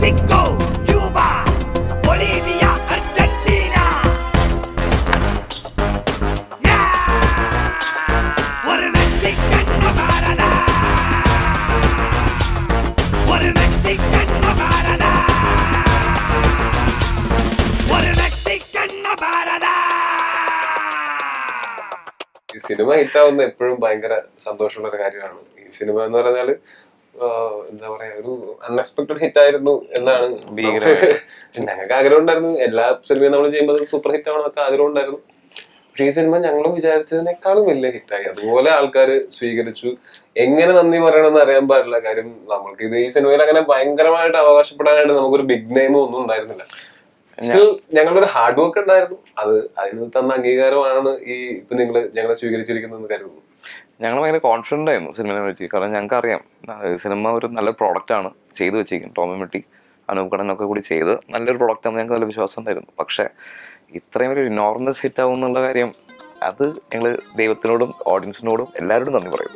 Mexico Cuba Bolivia Argentina ഒരു Mexican Maharaja ഒരു Mexican Maharaja ഒരു മെക്സിക്കൻ മഹാരാജ ഈ സിനിമ ഹിറ്റാവുന്ന എപ്പോഴും ഭയങ്കര സന്തോഷമുള്ള ഒരു കാര്യമാണ് ഈ സിനിമ എന്ന് പറഞ്ഞാല് ആ, എന്താ പറയാ ഒരു അൺഎക്സ്പെക്ടഡ് ഹിറ്റ് ആയിരുന്നു എന്നാണ് ഭീകരമായിട്ട്. പക്ഷെ ഞങ്ങൾക്ക് ആഗ്രഹം ഉണ്ടായിരുന്നു എല്ലാ സിനിമയും നമ്മൾ ചെയ്യുമ്പോൾ സൂപ്പർ ഹിറ്റ് ആവണമെന്നൊക്കെ ആഗ്രഹം ഉണ്ടായിരുന്നു പക്ഷെ ഈ സിനിമ ഞങ്ങൾ വിചാരിച്ചതിനേക്കാളും വലിയ ഹിറ്റായി അതുപോലെ ആൾക്കാർ സ്വീകരിച്ചു എങ്ങനെ നന്ദി പറയണമെന്ന് അറിയാൻ പാടില്ല കാര്യം നമ്മൾക്ക് ഇത് ഈ സിനിമയിൽ അങ്ങനെ ഭയങ്കരമായിട്ട് അവകാശപ്പെടാനായിട്ട് നമുക്കൊരു ബിഗ് നെയിം ഒന്നും ഉണ്ടായിരുന്നില്ല സ്റ്റിൽ ഞങ്ങളുടെ ഒരു ഹാർഡ് വർക്ക് ഉണ്ടായിരുന്നു അത് അതിന് തന്ന അംഗീകാരമാണ് ഈ ഇപ്പൊ നിങ്ങൾ ഞങ്ങളെ സ്വീകരിച്ചിരിക്കുന്നതെന്ന് കരുതുന്നു ഞങ്ങൾ ഭയങ്കര കോൺഫിഡൻ്റ് ആയിരുന്നു സിനിമയെ പറ്റി കാരണം ഞങ്ങൾക്ക് അറിയാം സിനിമ ഒരു നല്ല പ്രോഡക്റ്റ് ആണ് ചെയ്തു വെച്ചിരിക്കുന്നത് ടോമി മെട്ടി അനൂപ് കടനൊക്കെ കൂടി ചെയ്ത് നല്ലൊരു പ്രോഡക്റ്റ് ആണെന്ന് ഞങ്ങൾക്ക് നല്ല വിശ്വാസം ഉണ്ടായിരുന്നു പക്ഷേ ഇത്രയും ഒരു നോർമൽ ഹിറ്റ് ആവും എന്നുള്ള കാര്യം അത് ഞങ്ങൾ ദൈവത്തിനോടും ഓഡിയൻസിനോടും എല്ലാവരോടും നന്ദി പറയും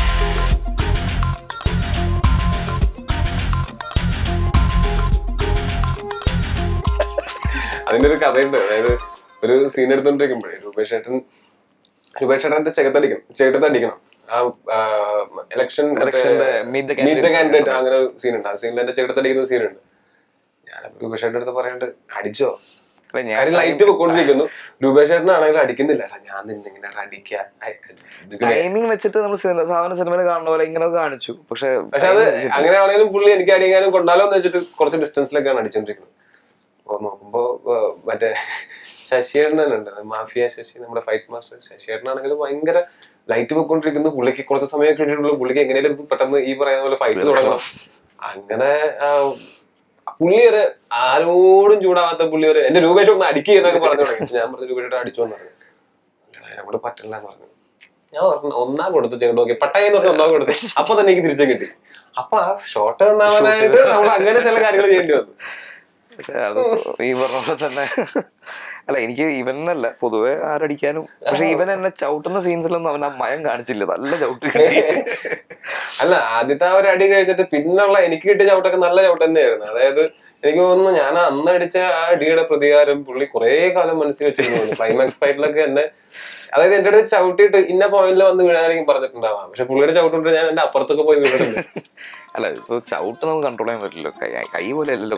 അതിന്റെ ഒരു കഥയുണ്ട് അതായത് ഒരു സീൻ എടുത്തോണ്ടിരിക്കുമ്പോഴേ രൂപേഷ് ചേട്ടൻ രൂപേഷ് ചേട്ടന്റെ ചെകത്തടിക്കണം ചെകത്തടിക്കണം ആ ഇലക്ഷൻ Electionന്റെ meet the candidate. കാൻഡിഡേറ്റ് അങ്ങനെ ഒരു സീൻ ഉണ്ട് ആ സീനിൽ എന്റെ ചെകത്തടിക്കുന്ന സീൻ ഉണ്ട് ഞാൻ രൂപേഷ് ചേട്ടൻ്റെ അടുത്ത് പറയണ്ട് അടിച്ചോ അല്ല ഞാൻ ഞാൻ ലൈറ്റ് പൊക്കോണ്ടിരിക്കുന്നു രൂപേഷ് ചേട്ടനാണെങ്കിൽ അടിക്കുന്നില്ല എടാ, ഞാൻ നിന്നിങ്ങനെ അടിക്കുക ടൈമിംഗ് വെച്ചിട്ട് നമ്മൾ സാധാരണ സിനിമയിൽ കാണുന്ന പോലെ ഇങ്ങനെ കാണിച്ചു പക്ഷെ പക്ഷെ അത് അങ്ങനെ ആണെങ്കിലും പുള്ളി എനിക്ക് അടിക്കാനും കൊണ്ടാലോ എന്ന് വെച്ചിട്ട് കുറച്ച് ഡിസ്റ്റൻസിലൊക്കെയാണ് അടിച്ചോണ്ടിരിക്കുന്നത് അപ്പൊ നോക്കുമ്പോ ഏർ, മറ്റേ ശശിയേട്ടനുണ്ട് മാഫിയ ശശി നമ്മുടെ ഫൈറ്റ് മാസ്റ്റർ ശശിയേട്ടനാണെങ്കിൽ ഭയങ്കര ലൈറ്റ് പൊക്കോണ്ടിരിക്കുന്നു പുള്ളിക്ക് കുറച്ച് സമയം കഴിഞ്ഞിട്ടുള്ളൂ പുള്ളിക്ക് എങ്ങനെയാലും ഇത് പെട്ടെന്ന് ഈ പറയുന്ന പോലെ ഫൈറ്റ് തുടങ്ങണം അങ്ങനെ ആ, പുള്ളി വരെ ആരോടും ചൂടാവാത്ത പുള്ളി വരെ എന്റെ രൂപേഷ് ഒന്ന് അടിക്കുക എന്നൊക്കെ പറഞ്ഞു തുടങ്ങി പക്ഷെ ഞാൻ പറഞ്ഞു രൂപേഷ് അടിച്ചു എന്ന് പറഞ്ഞു എന്നോട് പറ്റില്ല എന്ന് പറഞ്ഞു ഞാൻ പറഞ്ഞു ഒന്നാ കൊടുത്ത് ചെയ്യണ്ട നോക്കി പട്ടായി എന്ന് പറഞ്ഞ ഒന്നാ കൊടുത്ത് അപ്പൊ തന്നെ എനിക്ക് തിരിച്ചു കിട്ടി അപ്പൊ ആ ഷോട്ട് തന്നാവാനായിട്ട് നമ്മൾ അങ്ങനെ ചില കാര്യങ്ങൾ ചെയ്യേണ്ടി വന്നു പക്ഷെ അത് ഈ പറഞ്ഞ പോലെ തന്നെ അല്ല എനിക്ക് ഇവൻ എന്നല്ല പൊതുവെ ആരടിക്കാനും പക്ഷെ ഇവൻ എന്നെ ചവിട്ടുന്ന സീൻസിലൊന്നും അവൻ ആ മയം കാണിച്ചില്ല നല്ല ചവിട്ട് കിട്ടി അല്ല ആദ്യത്തെ ആ ഒരു അടി കഴിഞ്ഞിട്ട് പിന്നുള്ള എനിക്ക് കിട്ടിയ ചവിട്ടൊക്കെ നല്ല ചവിട്ട് തന്നെയായിരുന്നു അതായത് എനിക്ക് തോന്നുന്നു ഞാൻ അന്ന് അടിച്ച ആ അടിയുടെ പ്രതികാരം പുള്ളി കുറെ കാലം മനസ്സിൽ വെച്ചിരുന്നു ക്ലൈമാക്സ് ഫൈറ്റിലൊക്കെ എന്നെ അതായത് എന്റെ അടുത്ത് ചവിട്ടിയിട്ട് ഇന്ന പോയിന്റിൽ വന്ന് വീഴാനെങ്കിൽ പറഞ്ഞിട്ടുണ്ടാവാം പക്ഷെ പുള്ളിയുടെ ചവിട്ടുണ്ട് ഞാൻ എന്റെ അപ്പുറത്തൊക്കെ പോയി വീണിട്ടുണ്ട് അല്ല ഇപ്പൊ ചവിട്ട് നമുക്ക് കൺട്രോൾ ചെയ്യാൻ പറ്റില്ലല്ലോ കൈ കൈ പോലെ അല്ലല്ലോ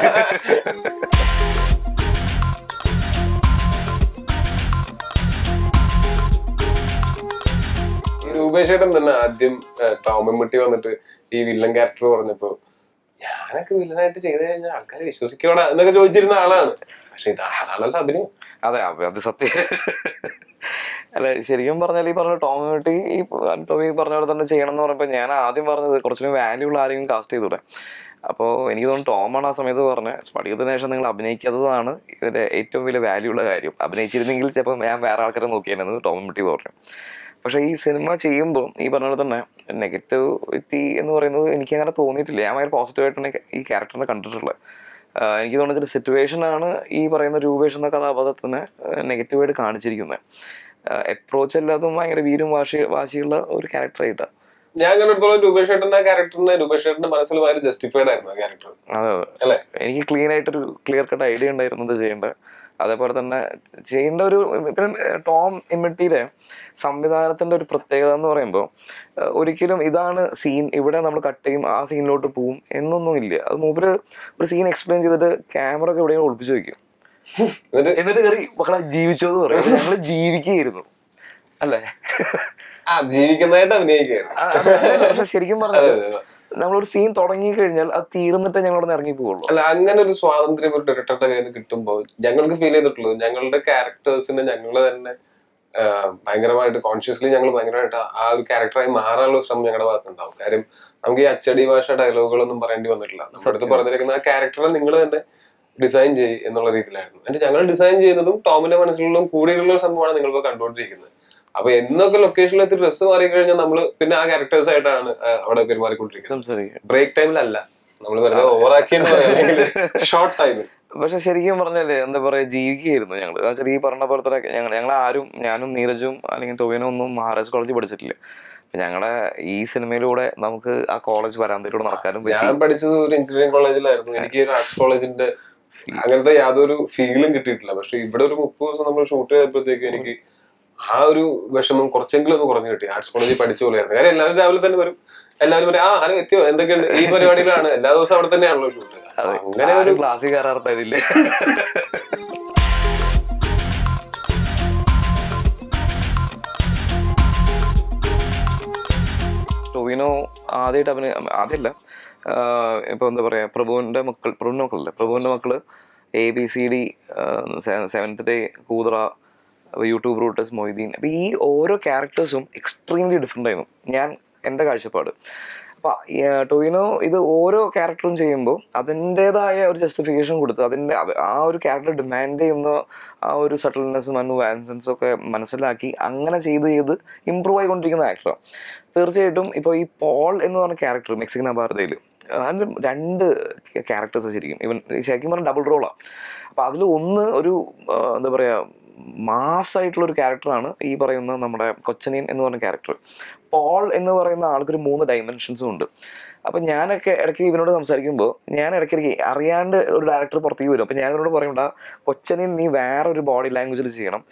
ഈ രൂപേഷ് ഏട്ടൻ തന്നെ ആദ്യം ടോമൻമുട്ടി വന്നിട്ട് ഈ വില്ലൻ ക്യാരക്ടർ പറഞ്ഞപ്പോ ഞാനൊക്കെ വില്ലനായിട്ട് ചെയ്തു കഴിഞ്ഞാൽ ആൾക്കാർ വിശ്വസിക്കോടാ എന്നൊക്കെ ചോദിച്ചിരുന്ന ആളാണ് പക്ഷെ ഇത് അതാണല്ലോ അഭിനയം അതെ അപ്പൊ അത് സത്യം അല്ല ശരിക്കും പറഞ്ഞാൽ ഈ പറഞ്ഞ ടോം വെട്ടി ഈ ടോമി പറഞ്ഞ പോലെ തന്നെ ചെയ്യണം എന്ന് പറഞ്ഞപ്പോൾ ഞാൻ ആദ്യം പറഞ്ഞത് കുറച്ചുകൂടി വാല്യൂ ഉള്ള ആരെങ്കിലും കാസ്റ്റ് ചെയ്തൂടെ അപ്പോൾ എനിക്ക് തോന്നുന്നു ടോമാണ് ആ സമയത്ത് പറഞ്ഞത് സ്പടികത്തിന് ശേഷം നിങ്ങൾ അഭിനയിക്കാത്തതാണ് ഇതിന്റെ ഏറ്റവും വലിയ വാല്യൂ ഉള്ള കാര്യം അഭിനയിച്ചിരുന്നെങ്കിൽ ചിലപ്പോൾ ഞാൻ വേറെ ആൾക്കാരെ നോക്കിയായിരുന്നു ടോം വെട്ടി പറഞ്ഞു പക്ഷേ ഈ സിനിമ ചെയ്യുമ്പോൾ ഈ പറഞ്ഞ പോലെ തന്നെ നെഗറ്റിവിറ്റി എന്ന് പറയുന്നത് എനിക്ക് അങ്ങനെ തോന്നിയിട്ടില്ല ഞാൻ ഭയങ്കര പോസിറ്റീവായിട്ടാണ് ഈ ക്യാരക്ടറിനെ കണ്ടിട്ടുള്ളത് ആഹ് എനിക്ക് തോന്നുന്നത് ഒരു സിറ്റുവേഷൻ ആണ് ഈ പറയുന്ന രൂപേഷ് എന്ന കഥാപാത്രത്തിനെ നെഗറ്റീവായിട്ട് കാണിച്ചിരിക്കുന്നത് അപ്രോച്ച് എല്ലാതും ഭയങ്കര വീരും വാശി വാശിയുള്ള ഒരു ക്യാരക്ടറായിട്ടാണ് ഞാൻ കണ്ടിടത്തോളം രൂപേഷ് ഏട്ടന്റെ ആ ക്യാരക്ടറിനെ രൂപേഷ് ഏട്ടന്റെ മനസ്സിൽ ഭയങ്കര ജസ്റ്റിഫൈഡ് ആയിരുന്നു ആ ക്യാരക്ടർ അതെ അല്ലേ എനിക്ക് ക്ലീൻ ആയിട്ടൊരു ക്ലിയർ കട്ട് ഐഡിയ ഉണ്ടായിരുന്നത് ചെയ്യേണ്ടത് അതേപോലെ തന്നെ ചെയ്യേണ്ട ഒരു പിന്നെ ടോം ഇമ്മിട്ടിയുടെ സംവിധാനത്തിന്റെ ഒരു പ്രത്യേകത എന്ന് പറയുമ്പോൾ ഏഹ് ഒരിക്കലും ഇതാണ് സീൻ ഇവിടെ നമ്മൾ കട്ട് ചെയ്യും ആ സീനിലോട്ട് പോവും എന്നൊന്നും ഇല്ല അത് മൂപ്പര് ഒരു സീൻ എക്സ്പ്ലെയിൻ ചെയ്തിട്ട് ക്യാമറ ഒക്കെ എവിടെയെങ്കിലും ഒളിപ്പിച്ച് വെക്കും എന്നിട്ട് എന്നിട്ട് കയറി മക്കളെ ജീവിച്ചോ എന്ന് പറയും ഞങ്ങൾ ജീവിക്കുകയായിരുന്നു അല്ലേ ആ ജീവിക്കുന്നതായിട്ട് അഭിനയിക്കുകയാണ് ആ, അത് പക്ഷെ ശരിക്കും പറഞ്ഞാൽ നമ്മളൊരു സീൻ തുടങ്ങി കഴിഞ്ഞാൽ അത് തീർന്നിട്ടേ ഞങ്ങളവിടെ ഇറങ്ങി പോവുള്ളൂ അല്ല അങ്ങനെ ഒരു സ്വാതന്ത്ര്യം ഒരു ഡയറക്ടറുടെ കയ്യിൽ നിന്ന് കിട്ടുമ്പോൾ ഞങ്ങൾക്ക് ഫീൽ ചെയ്തിട്ടുള്ളത് ഞങ്ങളുടെ ക്യാരക്ടേഴ്സിനെ ഞങ്ങൾ തന്നെ ആ, ഭയങ്കരമായിട്ട് കോൺഷ്യസ്ലി ഞങ്ങൾ ഭയങ്കരമായിട്ട് ആ- ആ ഒരു ക്യാരക്ടറായി മാറാനുള്ള ശ്രമം ഞങ്ങളുടെ ഭാഗത്തുണ്ടാവും കാര്യം നമുക്ക് ഈ അച്ചടി ഭാഷ ഡയലോഗുകളൊന്നും പറയേണ്ടി വന്നിട്ടില്ല നമ്മുടെ അടുത്ത് പറഞ്ഞിരിക്കുന്ന ആ ക്യാരക്ടറെ നിങ്ങൾ തന്നെ ഡിസൈൻ ചെയ്യും എന്നുള്ള രീതിയിലായിരുന്നു എന്നിട്ട് ഞങ്ങൾ ഡിസൈൻ ചെയ്യുന്നതും ടോമിന്റെ മനസ്സിലുള്ളതും കൂടിയുള്ള ഒരു സംഭവമാണ് നിങ്ങളിപ്പോ കണ്ടുകൊണ്ടിരിക്കുന്നത് അപ്പൊ എന്നൊക്കെ ലൊക്കേഷനിൽ എത്തി ഡ്രസ്സ് മാറി കഴിഞ്ഞാൽ നമ്മൾ പിന്നെ ആ ക്യാരക്ടേഴ്സ് ആയിട്ടാണ് ആ, അവിടെ പെരുമാറിക്കൊണ്ടിരിക്കുന്നത് സംസാരിക്കും ബ്രേക്ക് ടൈമിലല്ല നമ്മൾ വെറുതെ ഓവറാക്കിയെന്ന് പറയാം അല്ലെങ്കിൽ ഷോർട്ട് ടൈമിൽ പക്ഷെ ശരിക്കും പറഞ്ഞാല് എന്താ പറയാ ജീവിക്കുകയായിരുന്നു ഞങ്ങൾ എന്നുവെച്ചാൽ ഈ പറഞ്ഞ പോലെ തന്നെ ഞങ്ങൾ ഞങ്ങൾ ആരും ഞാനും നീരജും അല്ലെങ്കിൽ ടൊവിനോ ഒന്നും മഹാരാജ് കോളേജിൽ പഠിച്ചിട്ടില്ല അപ്പൊ ഞങ്ങളുടെ ഈ സിനിമയിലൂടെ നമുക്ക് ആ കോളേജ് വരാന്തയിലൂടെ നടക്കാനും പറ്റി ഞാൻ പഠിച്ചത് ഒരു എഞ്ചിനീയറിംഗ് കോളേജിലായിരുന്നു എനിക്ക് ഒരു ആർട്സ് കോളേജിന്റെ അങ്ങനത്തെ യാതൊരു ഫീലും കിട്ടിയിട്ടില്ല പക്ഷെ ഇവിടെ ഒരു മുപ്പത് ദിവസം നമ്മൾ ഷൂട്ട് ചെയ്തപ്പോഴത്തേക്ക് എനിക്ക് ആ ഒരു വിഷമം കുറച്ചെങ്കിലും ഒന്ന് കുറഞ്ഞു കിട്ടി ആർട്സ് കോളേജിൽ പഠിച്ച പോലെയായിരുന്നു കാര്യം എല്ലാവരും രാവിലെ തന്നെ വരും എല്ലാവരും പറയും ആ ഹലോ എത്തിയോ എന്തൊക്കെയുണ്ട് ഈ പരിപാടിയിലാണ് എല്ലാ ദിവസവും അവിടെ തന്നെയാണല്ലോ ഷൂട്ട് അങ്ങനെ ഒരു ക്ലാസ്സിൽ കയറാറുണ്ടായിരുന്നില്ലേ ടൊവിനോ ആദ്യമായിട്ട് അഭിനയ ആദ്യമല്ല ഇപ്പൊ എന്താ പറയാ പ്രഭുവിന്റെ മക്കൾ പ്രഭുവിന്റെ മക്കളല്ലേ പ്രഭുവിന്റെ മക്കള് A B C D seventh day Koothara YouTube routers Moideen അപ്പൊ ഈ ഓരോ ക്യാരക്ടേഴ്സും എക്സ്ട്രീംലി ഡിഫറെൻ്റ് ആയിരുന്നു ഞാൻ എൻ്റെ കാഴ്ചപ്പാട് അപ്പൊ ടൊവിനോ ഇത് ഓരോ ക്യാരക്ടറും ചെയ്യുമ്പോൾ അതിൻ്റെതായ ഒരു ജസ്റ്റിഫിക്കേഷൻ കൊടുത്ത് അതിൻ്റെ അത് ആ ഒരു ക്യാരക്ടർ ഡിമാൻഡ് ചെയ്യുന്ന ആ ഒരു സട്ടിൽനെസ്സും അനു വാൻസൻസും ഒക്കെ മനസ്സിലാക്കി അങ്ങനെ ചെയ്ത് ചെയ്ത് ഇമ്പ്രൂവ് ആയിക്കൊണ്ടിരിക്കുന്ന ആക്ടറാണ് തീർച്ചയായിട്ടും ഇപ്പോൾ ഈ പോൾ എന്ന് പറഞ്ഞ ക്യാരക്ടർ മെക്സിക്കൻ അപാരതയിൽ അതിന് രണ്ട് ക്യാരക്ടേഴ്സ് ശരിക്കും ഇവൻ ശരിക്കും പറഞ്ഞാൽ ഡബിൾ റോളാണ് അപ്പോൾ അതിൽ ഒന്ന് ഒരു ആ, എന്താ പറയുക മാസ്സായിട്ടുള്ള ഒരു ക്യാരക്ടറാണ് ഈ പറയുന്ന നമ്മുടെ കൊച്ചനിയൻ എന്ന് പറഞ്ഞ ക്യാരക്ടർ പോൾ എന്ന് പറയുന്ന ആൾക്കൊരു മൂന്ന് ഡൈമെൻഷൻസും ഉണ്ട് അപ്പം ഞാനൊക്കെ ഇടയ്ക്ക് ഇവനോട് സംസാരിക്കുമ്പോൾ ഞാൻ ഇടയ്ക്കിടയ്ക്ക് അറിയാണ്ട് ഒരു ഡയറക്ടർ പുറത്തേക്ക് വരും അപ്പം ഞാൻ ഇവനോട് പറയണ്ട കൊച്ചനിയൻ നീ വേറൊരു ബോഡി ലാംഗ്വേജിൽ ചെയ്യണം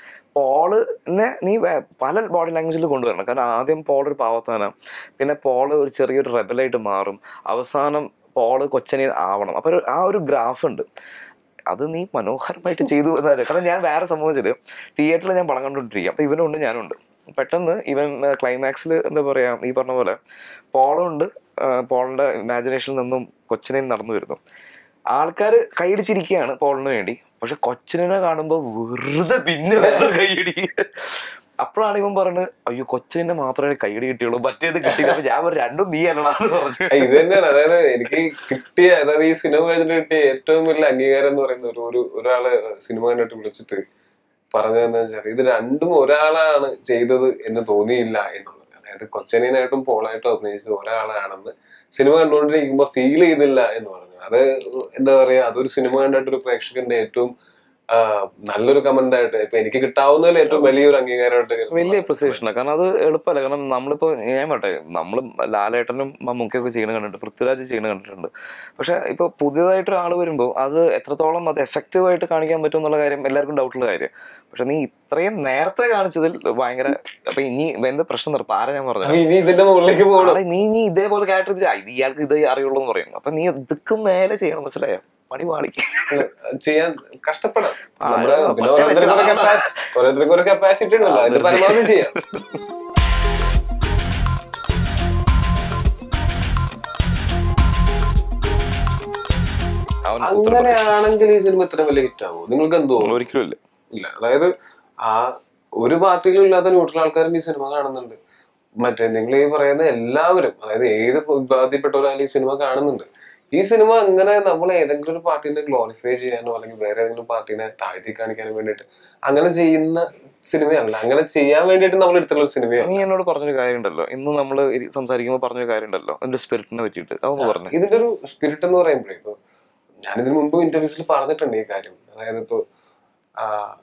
പോളിനെ നീ വേ- പല ബോഡി ലാംഗ്വേജിൽ കൊണ്ടുവരണം കാരണം ആദ്യം പോൾ ഒരു പാവത്താന പിന്നെ പോൾ ഒരു ചെറിയൊരു റെബലായിട്ട് മാറും അവസാനം പോള് കൊച്ചനിയൻ ആവണം അപ്പോൾ ഒരു ആ ഒരു ഗ്രാഫ് ഉണ്ട് അത് നീ മനോഹരമായിട്ട് ചെയ്തു എന്നാണ് കാരണം ഞാൻ വേറെ സംഭവിച്ചത് തിയേറ്ററിൽ ഞാൻ പടം കണ്ടുകൊണ്ടിരിക്കുക അപ്പം ഇവനുണ്ട് ഞാനുണ്ട് പെട്ടെന്ന് ഇവൻ ക്ലൈമാക്സിൽ എന്താ പറയുക ഈ പറഞ്ഞ പോലെ പോളുണ്ട് പോളിൻ്റെ ഇമാജിനേഷനിൽ നിന്നും കൊച്ചിനെ നടന്നു വരുന്നു ആൾക്കാർ കൈയടിച്ചിരിക്കുകയാണ് പോളിന് വേണ്ടി പക്ഷെ കൊച്ചിനെ കാണുമ്പോൾ വെറുതെ പിന്നെ വേറെ കൈയടി അപ്പോഴാണ് ഇവൻ പറഞ്ഞത് അയ്യോ കൊച്ചിനെ മാത്രമേ കൈയടി കിട്ടിയുള്ളൂ മറ്റേത് കിട്ടിയില്ല അപ്പൊ ഞാൻ പറഞ്ഞു രണ്ടും നീ അല്ലടാന്ന് പറഞ്ഞു ആ, ഇത് തന്നെയാണ് അതായത് എനിക്ക് കിട്ടിയ അതായത് ഈ സിനിമ കഴിഞ്ഞിട്ട് കിട്ടിയ ഏറ്റവും വലിയ അംഗീകാരം എന്ന് പറയുന്ന ഒരു ഒരു ഒരാള് സിനിമ കണ്ടിട്ട് വിളിച്ചിട്ട് പറഞ്ഞതെന്ന് വെച്ചാൽ ഇത് രണ്ടും ഒരാളാണ് ചെയ്തത് എന്ന് തോന്നിയില്ല എന്നുള്ളത് അതായത് കൊച്ചനിയനായിട്ടും പോളായിട്ടും അഭിനയിച്ചത് ഒരാളാണെന്ന് സിനിമ കണ്ടുകൊണ്ടിരിക്കുമ്പോ ഫീൽ ചെയ്തില്ല എന്ന് പറഞ്ഞു അത് എന്താ പറയാ അതൊരു സിനിമ കണ്ടിട്ട് ഒരു പ്രേക്ഷകന്റെ ഏറ്റവും ആ, നല്ലൊരു കമന്റ് ആയിട്ട് ഇപ്പൊ എനിക്ക് കിട്ടാവുന്നതിൽ ഏറ്റവും വലിയൊരു അംഗീകാരമായിട്ട് വലിയ അപ്രിസിയേഷനാണ് കാരണം അത് എളുപ്പമല്ല കാരണം നമ്മളിപ്പോൾ ഞാൻ പറട്ടെ നമ്മൾ ലാലേട്ടനും മമ്മൂക്കൊക്കെ ചെയ്യണ കണ്ടിട്ടുണ്ട് പൃഥ്വിരാജ് ചെയ്യണ കണ്ടിട്ടുണ്ട് പക്ഷെ ഇപ്പോൾ പുതിയതായിട്ട് ഒരാൾ വരുമ്പോൾ അത് എത്രത്തോളം അത് എഫക്റ്റീവ് ആയിട്ട് കാണിക്കാൻ പറ്റും എന്നുള്ള കാര്യം എല്ലാവർക്കും ഡൗട്ടുള്ള കാര്യം പക്ഷെ നീ ഇത്രയും നേരത്തെ കാണിച്ചതിൽ ഭയങ്കര അപ്പൊ ഇനി എന്ത് പ്രശ്നം നിർത്തും ആരാ ഞാൻ അപ്പൊ പറഞ്ഞത് ഇനി ഇതിന്റെ മുകളിലേക്ക് പോകണം ആളെ നീ നീ ഇതേപോലെ ക്യാരക്ടർ ഇത് ഇയാൾക്ക് ഇത് അറിയുള്ളൂ എന്ന് പറയും അപ്പൊ നീ ഇതുക്കും മേലെ ചെയ്യണം മനസ്സിലായോ പണി പാളി ചെയ്യാൻ കഷ്ടപ്പെടാം ആ, നമ്മുടെ ആ, പിന്നെ മറ്റേ ഓരോരുത്തർക്കും ഒരു പറ്റുന്ന കപ്പാ- ഓരോരുത്തർക്കും ഒരു കപ്പാസിറ്റി ഉണ്ടല്ലോ അതിന്റെ പരമാവധി ചെയ്യാം അവൻ അങ്ങനെയാണെങ്കിൽ ഈ സിനിമ ഇത്ര വലിയ ഹിറ്റ് ആവുമോ നിങ്ങൾക്ക് എന്തോ ഒരിക്കലും ഇല്ല ഇല്ല അതായത് ആ ഒരു പാർട്ടിയിലും ഇല്ലാത്ത ന്യൂട്രൽ ആൾക്കാരും ഈ സിനിമ കാണുന്നുണ്ട് മറ്റേ നിങ്ങൾ ഈ പറയുന്ന എല്ലാവരും അതായത് ഏത് വിഭാഗത്തിൽപ്പെട്ടവരായാലും ഈ സിനിമ കാണുന്നുണ്ട് ഈ സിനിമ അങ്ങനെ നമ്മൾ ഏതെങ്കിലും ഒരു പാർട്ടീനെ ഗ്ലോറിഫൈ ചെയ്യാനോ അല്ലെങ്കിൽ വേറെ ഏതെങ്കിലും പാർട്ടീനെ താഴ്ത്തി കാണിക്കാനോ വേണ്ടിയിട്ട് അങ്ങനെ ചെയ്യുന്ന സിനിമയല്ല അങ്ങനെ ചെയ്യാൻ വേണ്ടിയിട്ട് നമ്മൾ എടുത്തുള്ള ഒരു സിനിമയാണ് നീ എന്നോട് പറഞ്ഞൊരു കാര്യമുണ്ടല്ലോ ഇന്ന് നമ്മൾ സംസാരിക്കുമ്പോൾ പറഞ്ഞൊരു കാര്യമുണ്ടല്ലോ എന്റെ സ്പിരിറ്റിനെ പറ്റിയിട്ട് അതൊന്ന് പറഞ്ഞു ഇതിന്റെ ഒരു സ്പിരിറ്റ് എന്ന് പറയുമ്പോഴേ ഇപ്പൊ ഞാനിതിനു മുമ്പ് ഇന്റർവ്യൂസിൽ പറഞ്ഞിട്ടുണ്ട് ഈ കാര്യം അതായത് ഇപ്പൊ ആ,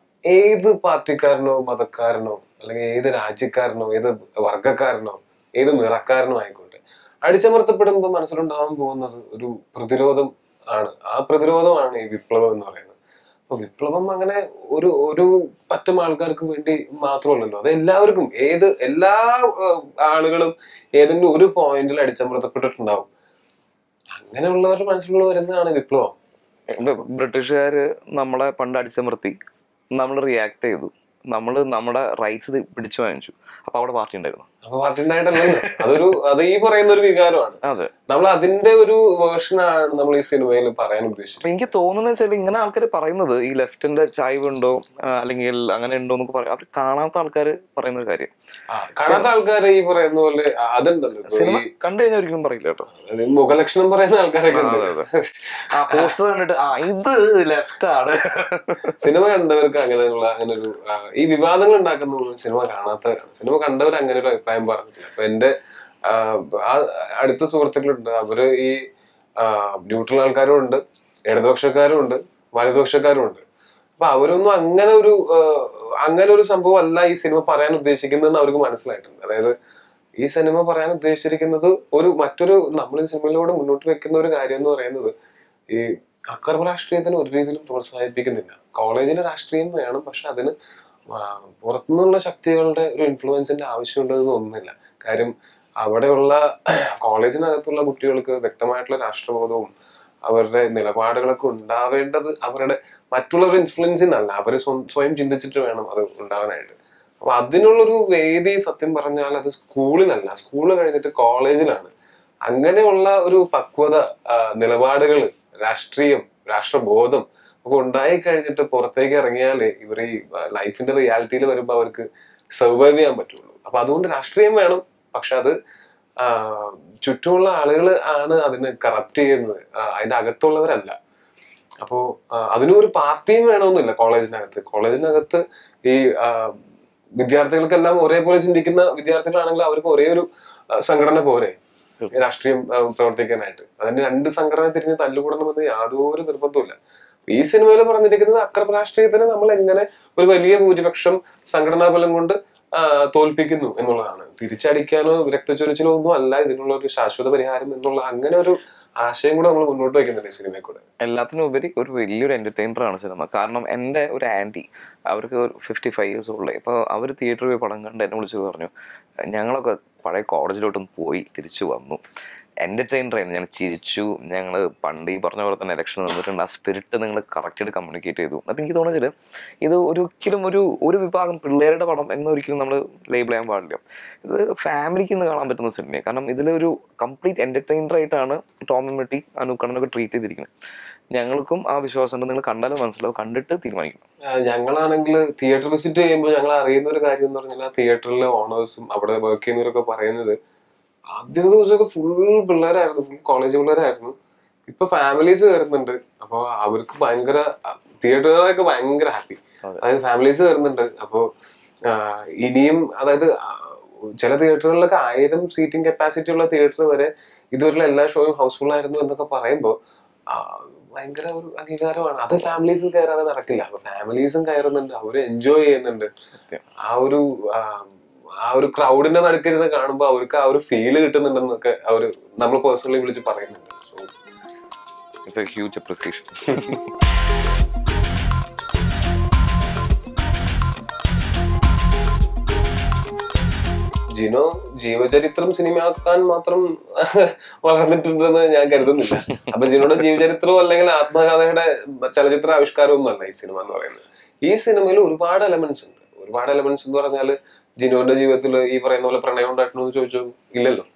ഏത് പാർട്ടിക്കാരനോ മതക്കാരനോ അല്ലെങ്കിൽ ഏത് രാജ്യക്കാരനോ ഏത് വർഗക്കാരനോ ഏത് നിറക്കാരനോ ആയിക്കോട്ടെ അടിച്ചമർത്തപ്പെടുമ്പോൾ മനസ്സിലുണ്ടാവാൻ പോകുന്നത് ഒരു പ്രതിരോധം ആണ് ആ പ്രതിരോധമാണ് ഈ വിപ്ലവം എന്ന് പറയുന്നത് അപ്പൊ വിപ്ലവം അങ്ങനെ ഒരു ഒരു പറ്റം ആൾക്കാർക്ക് വേണ്ടി മാത്രമല്ലല്ലോ അത് എല്ലാവർക്കും ഏത് എല്ലാ ആ, ആളുകളും ഏതെങ്കിലും ഒരു പോയിന്റിൽ അടിച്ചമർത്തപ്പെട്ടിട്ടുണ്ടാവും അങ്ങനെയുള്ളവരുടെ മനസ്സിലുള്ള വരുന്നതാണ് വിപ്ലവം ബ്രിട്ടീഷുകാര് നമ്മളെ പണ്ട് അടിച്ചമർത്തി നമ്മൾ റിയാക്ട് ചെയ്തു നമ്മൾ നമ്മുടെ റൈറ്റ്സ് പിടിച്ചു വാങ്ങിച്ചു അപ്പൊ അവിടെ പാർട്ടി ഉണ്ടായിരുന്നു അപ്പൊ പാർട്ടിണ്ടായിട്ടല്ലല്ലോ അതൊരു അത് ഈ പറയുന്ന ഒരു വികാരമാണ് അതെ നമ്മൾ അതിന്റെ ഒരു വേർഷനാണ് നമ്മൾ ഈ സിനിമയിൽ പറയാൻ ഉദ്ദേശിച്ചത് അപ്പൊ എനിക്ക് തോന്നുന്നത് വെച്ചാൽ ഇങ്ങനെ ആൾക്കാർ പറയുന്നത് ഈ ലെഫ്റ്റിന്റെ ചായ്വ് ഉണ്ടോ ആ, അല്ലെങ്കിൽ അങ്ങനെ ഉണ്ടോ എന്നൊക്കെ പറയും അവർ കാണാത്ത ആൾക്കാർ പറയുന്ന ഒരു കാര്യം ആ, കാണാത്ത ആൾക്കാർ ഈ പറയുന്ന പോലെ ആ, അതുണ്ടല്ലോ ഇപ്പൊ സിനിമ ഈ കണ്ടു കഴിഞ്ഞാൽ ഒരിക്കലും പറയില്ല കേട്ടോ അത് മുഖലക്ഷണം പറയുന്ന ആൾക്കാരൊക്കെ ഉണ്ട്. ആ പോസ്റ്റർ കണ്ടിട്ട് ആ ഇത് ലെഫ്റ്റ് ആണ് സിനിമ കണ്ടവർക്ക് അങ്ങനെയുള്ള അങ്ങനെ ഒരു ആ, ഈ വിവാദങ്ങൾ ഉണ്ടാക്കുന്ന സിനിമ കാണാത്തവരാണ് സിനിമ കണ്ടവർ അങ്ങനെ ഒരു അഭിപ്രായം പറഞ്ഞിട്ടില്ല അപ്പൊ എന്റെ ആ, ആ അടുത്ത സുഹൃത്തുക്കളുണ്ട് അവര് ഈ ന്യൂട്രൽ ആൾക്കാരും ഉണ്ട് ഇടതുപക്ഷക്കാരും ഉണ്ട് വലതുപക്ഷക്കാരും ഉണ്ട് അപ്പൊ അവരൊന്നും അങ്ങനെ ഒരു ആ, അങ്ങനെ ഒരു സംഭവം അല്ല ഈ സിനിമ പറയാൻ ഉദ്ദേശിക്കുന്നതെന്ന് അവർക്ക് മനസ്സിലായിട്ടുണ്ട് അതായത് ഈ സിനിമ പറയാൻ ഉദ്ദേശിച്ചിരിക്കുന്നത് ഒരു മറ്റൊരു നമ്മൾ ഈ സിനിമയിലൂടെ മുന്നോട്ട് വെക്കുന്ന ഒരു കാര്യം എന്ന് പറയുന്നത് ഈ അക്രമ രാഷ്ട്രീയത്തിന് ഒരു രീതിയിലും പ്രോത്സാഹിപ്പിക്കുന്നില്ല കോളേജിലെ രാഷ്ട്രീയം വേണം പക്ഷെ അതിന് ആ, പുറത്തുനിന്നുള്ള ശക്തികളുടെ ഒരു ഇൻഫ്ലുവൻസിന്റെ ആവശ്യമുണ്ടെന്ന് തോന്നുന്നില്ല കാര്യം അവിടെയുള്ള കോളേജിനകത്തുള്ള കുട്ടികൾക്ക് വ്യക്തമായിട്ടുള്ള രാഷ്ട്രബോധവും അവരുടെ നിലപാടുകളൊക്കെ ഉണ്ടാവേണ്ടത് അവരുടെ മറ്റുള്ളവരുടെ ഇൻഫ്ലുവൻസിൽ നിന്നല്ല അവർ സ്വയം ചിന്തിച്ചിട്ട് വേണം അത് ഉണ്ടാവാനായിട്ട് അപ്പൊ അതിനുള്ളൊരു വേദി സത്യം പറഞ്ഞാൽ അത് സ്കൂളിലല്ല സ്കൂൾ കഴിഞ്ഞിട്ട് കോളേജിലാണ് അങ്ങനെയുള്ള ഒരു പക്വത നിലപാടുകൾ രാഷ്ട്രീയം രാഷ്ട്രബോധം ഒക്കെ ഉണ്ടായി കഴിഞ്ഞിട്ട് പുറത്തേക്ക് ഇറങ്ങിയാലേ ഇവർ ഈ ലൈഫിന്റെ റിയാലിറ്റിയിൽ വരുമ്പോൾ അവർക്ക് സർവൈവ് ചെയ്യാൻ പറ്റുള്ളൂ അപ്പൊ അതുകൊണ്ട് രാഷ്ട്രീയം വേണം പക്ഷെ അത് ആ, ചുറ്റുമുള്ള ആളുകൾ ആണ് അതിനെ കറപ്റ്റ് ചെയ്യുന്നത് ആ, അതിന്റെ അകത്തുള്ളവരല്ല അപ്പോ ആ, അതിനും ഒരു പാർട്ടിയും വേണമെന്നില്ല കോളേജിനകത്ത് കോളേജിനകത്ത് ഈ ആ, വിദ്യാർത്ഥികൾക്കെല്ലാം ഒരേപോലെ ചിന്തിക്കുന്ന വിദ്യാർത്ഥികളാണെങ്കിൽ അവർക്ക് ഒരേ ഒരു ആ, സംഘടന പോരെ രാഷ്ട്രീയം ആ, പ്രവർത്തിക്കാനായിട്ട് അതിന് രണ്ട് സംഘടന തിരിഞ്ഞ് തല്ലുകൂടണമെന്ന് യാതൊരു നിർബന്ധവുമില്ല ഈ സിനിമയിൽ പറഞ്ഞിരിക്കുന്നത് അക്രമ രാഷ്ട്രീയത്തിന് നമ്മൾ എങ്ങനെ ഒരു വലിയ ഭൂരിപക്ഷം സംഘടനാ ബലം കൊണ്ട് ആ, തോൽപ്പിക്കുന്നു എന്നുള്ളതാണ് തിരിച്ചടിക്കാനോ രക്തച്ചൊരിച്ചിലോ ഒന്നും അല്ല ഇതിനുള്ള ഒരു ശാശ്വത പരിഹാരം എന്നുള്ള അങ്ങനെ ഒരു ആശയം കൂടെ നമ്മൾ മുന്നോട്ട് വയ്ക്കുന്നുണ്ട് ഈ സിനിമയിൽ കൂടെ എല്ലാത്തിനും ഉപരി ഒരു വലിയൊരു എന്റർടൈനർ ആണ് സിനിമ കാരണം എൻ്റെ ഒരു ആൻറ്റി അവർക്ക് ഒരു ഫിഫ്റ്റി ഫൈവ് ഇയേഴ്സ് ഉള്ളേ അപ്പോൾ അവർ തിയേറ്ററിൽ പോയി പടം കണ്ട് എന്നെ വിളിച്ച് പറഞ്ഞു ഞങ്ങളൊക്കെ പഴയ കോളേജിലോട്ടൊന്ന് പോയി തിരിച്ചു വന്നു എൻ്റർടൈനർ ആയിരുന്നു ഞങ്ങൾ ചിരിച്ചു ഞങ്ങൾ പണ്ട് ഈ പറഞ്ഞ പോലെ തന്നെ ഇലക്ഷൻ നിന്നിട്ടുണ്ട് ആ സ്പിരിറ്റ് നിങ്ങൾ കറക്റ്റായിട്ട് കമ്മ്യൂണിക്കേറ്റ് ചെയ്തു അപ്പം എനിക്ക് തോന്നുന്നത് ഇത് ഒരിക്കലും ഒരു ഒരു വിഭാഗം പിള്ളേരുടെ പടം എന്നൊരിക്കലും നമ്മൾ ലേബിൾ ചെയ്യാൻ പാടില്ല ഇത് ഫാമിലിക്ക് ഇന്ന് കാണാൻ പറ്റുന്ന സിനിമയാണ് കാരണം ഇതിലൊരു കംപ്ലീറ്റ് എൻ്റർടൈനർ ആയിട്ടാണ് ടോം മെട്ടി അനുക്കണ്ണനൊക്കെ ട്രീറ്റ് ചെയ്തിരിക്കുന്നത് ഞങ്ങൾക്കും ആ വിശ്വാസമുണ്ട് നിങ്ങൾ കണ്ടാലും മനസ്സിലാവും കണ്ടിട്ട് തീരുമാനിക്കണം ആ, ഞങ്ങളാണെങ്കിൽ തിയേറ്റർ വിസിറ്റ് ചെയ്യുമ്പോൾ ഞങ്ങൾ അറിയുന്ന ഒരു കാര്യം എന്ന് പറഞ്ഞാൽ ആ തിയേറ്ററിലെ ഓണേഴ്സും അവിടെ വർക്ക് ചെയ്യുന്നവരൊക്കെ പറയുന്നത് ആദ്യ ദിവസമൊക്കെ ഫുൾ പിള്ളേരായിരുന്നു ഫുൾ കോളേജ് പിള്ളേരായിരുന്നു ഇപ്പൊ ഫാമിലീസ് കയറുന്നുണ്ട് അപ്പൊ അവർക്ക് ഭയങ്കര തിയേറ്ററുകളൊക്കെ ഭയങ്കര ഹാപ്പി അതായത് ഫാമിലീസ് കയറുന്നുണ്ട് അപ്പോ ആ, ഇനിയും അതായത് ആ, ചില തിയേറ്ററുകളിലൊക്കെ ആയിരം സീറ്റിംഗ് കപ്പാസിറ്റി ഉള്ള തിയേറ്റർ വരെ ഇതുവരെയുള്ള എല്ലാ ഷോയും ഹൗസ്ഫുൾ ആയിരുന്നു എന്നൊക്കെ പറയുമ്പോൾ ഭയങ്കര ഒരു അംഗീകാരമാണ് അത് ഫാമിലീസും കയറാതെ നടക്കില്ല അപ്പൊ ഫാമിലീസും കയറുന്നുണ്ട് അവര് എൻജോയ് ചെയ്യുന്നുണ്ട് ആ ഒരു ആ, ആ ഒരു ക്രൗഡിന്റെ നടുക്കരുത് കാണുമ്പോൾ അവർക്ക് ആ ഒരു ഫീല് കിട്ടുന്നുണ്ടെന്നൊക്കെ അവര് നമ്മൾ പേഴ്സണലി വിളിച്ച് പറയുന്നുണ്ട് So, it's a huge appreciation Jino ജീവചരിത്രം സിനിമയാക്കാൻ മാത്രം വളർന്നിട്ടുണ്ടെന്ന് ഞാൻ കരുതുന്നില്ല അപ്പൊ ജിനോയുടെ ജീവചരിത്രവും അല്ലെങ്കിൽ ആത്മകഥയുടെ ചലച്ചിത്ര ആവിഷ്കാരവും ഒന്നുമല്ല ഈ സിനിമ എന്ന് പറയുന്നത് ഈ സിനിമയിൽ ഒരുപാട് എലമെന്റ്സ് ഉണ്ട് ഒരുപാട് എലമെന്റ്സ് എന്ന് പറഞ്ഞാൽ ജിനോന്റെ ജീവിതത്തിൽ ഈ പറയുന്ന പോലെ പ്രണയം ഉണ്ടായിട്ടുണ്ടോ എന്ന് ചോദിച്ചു ഇല്ലല്ലോ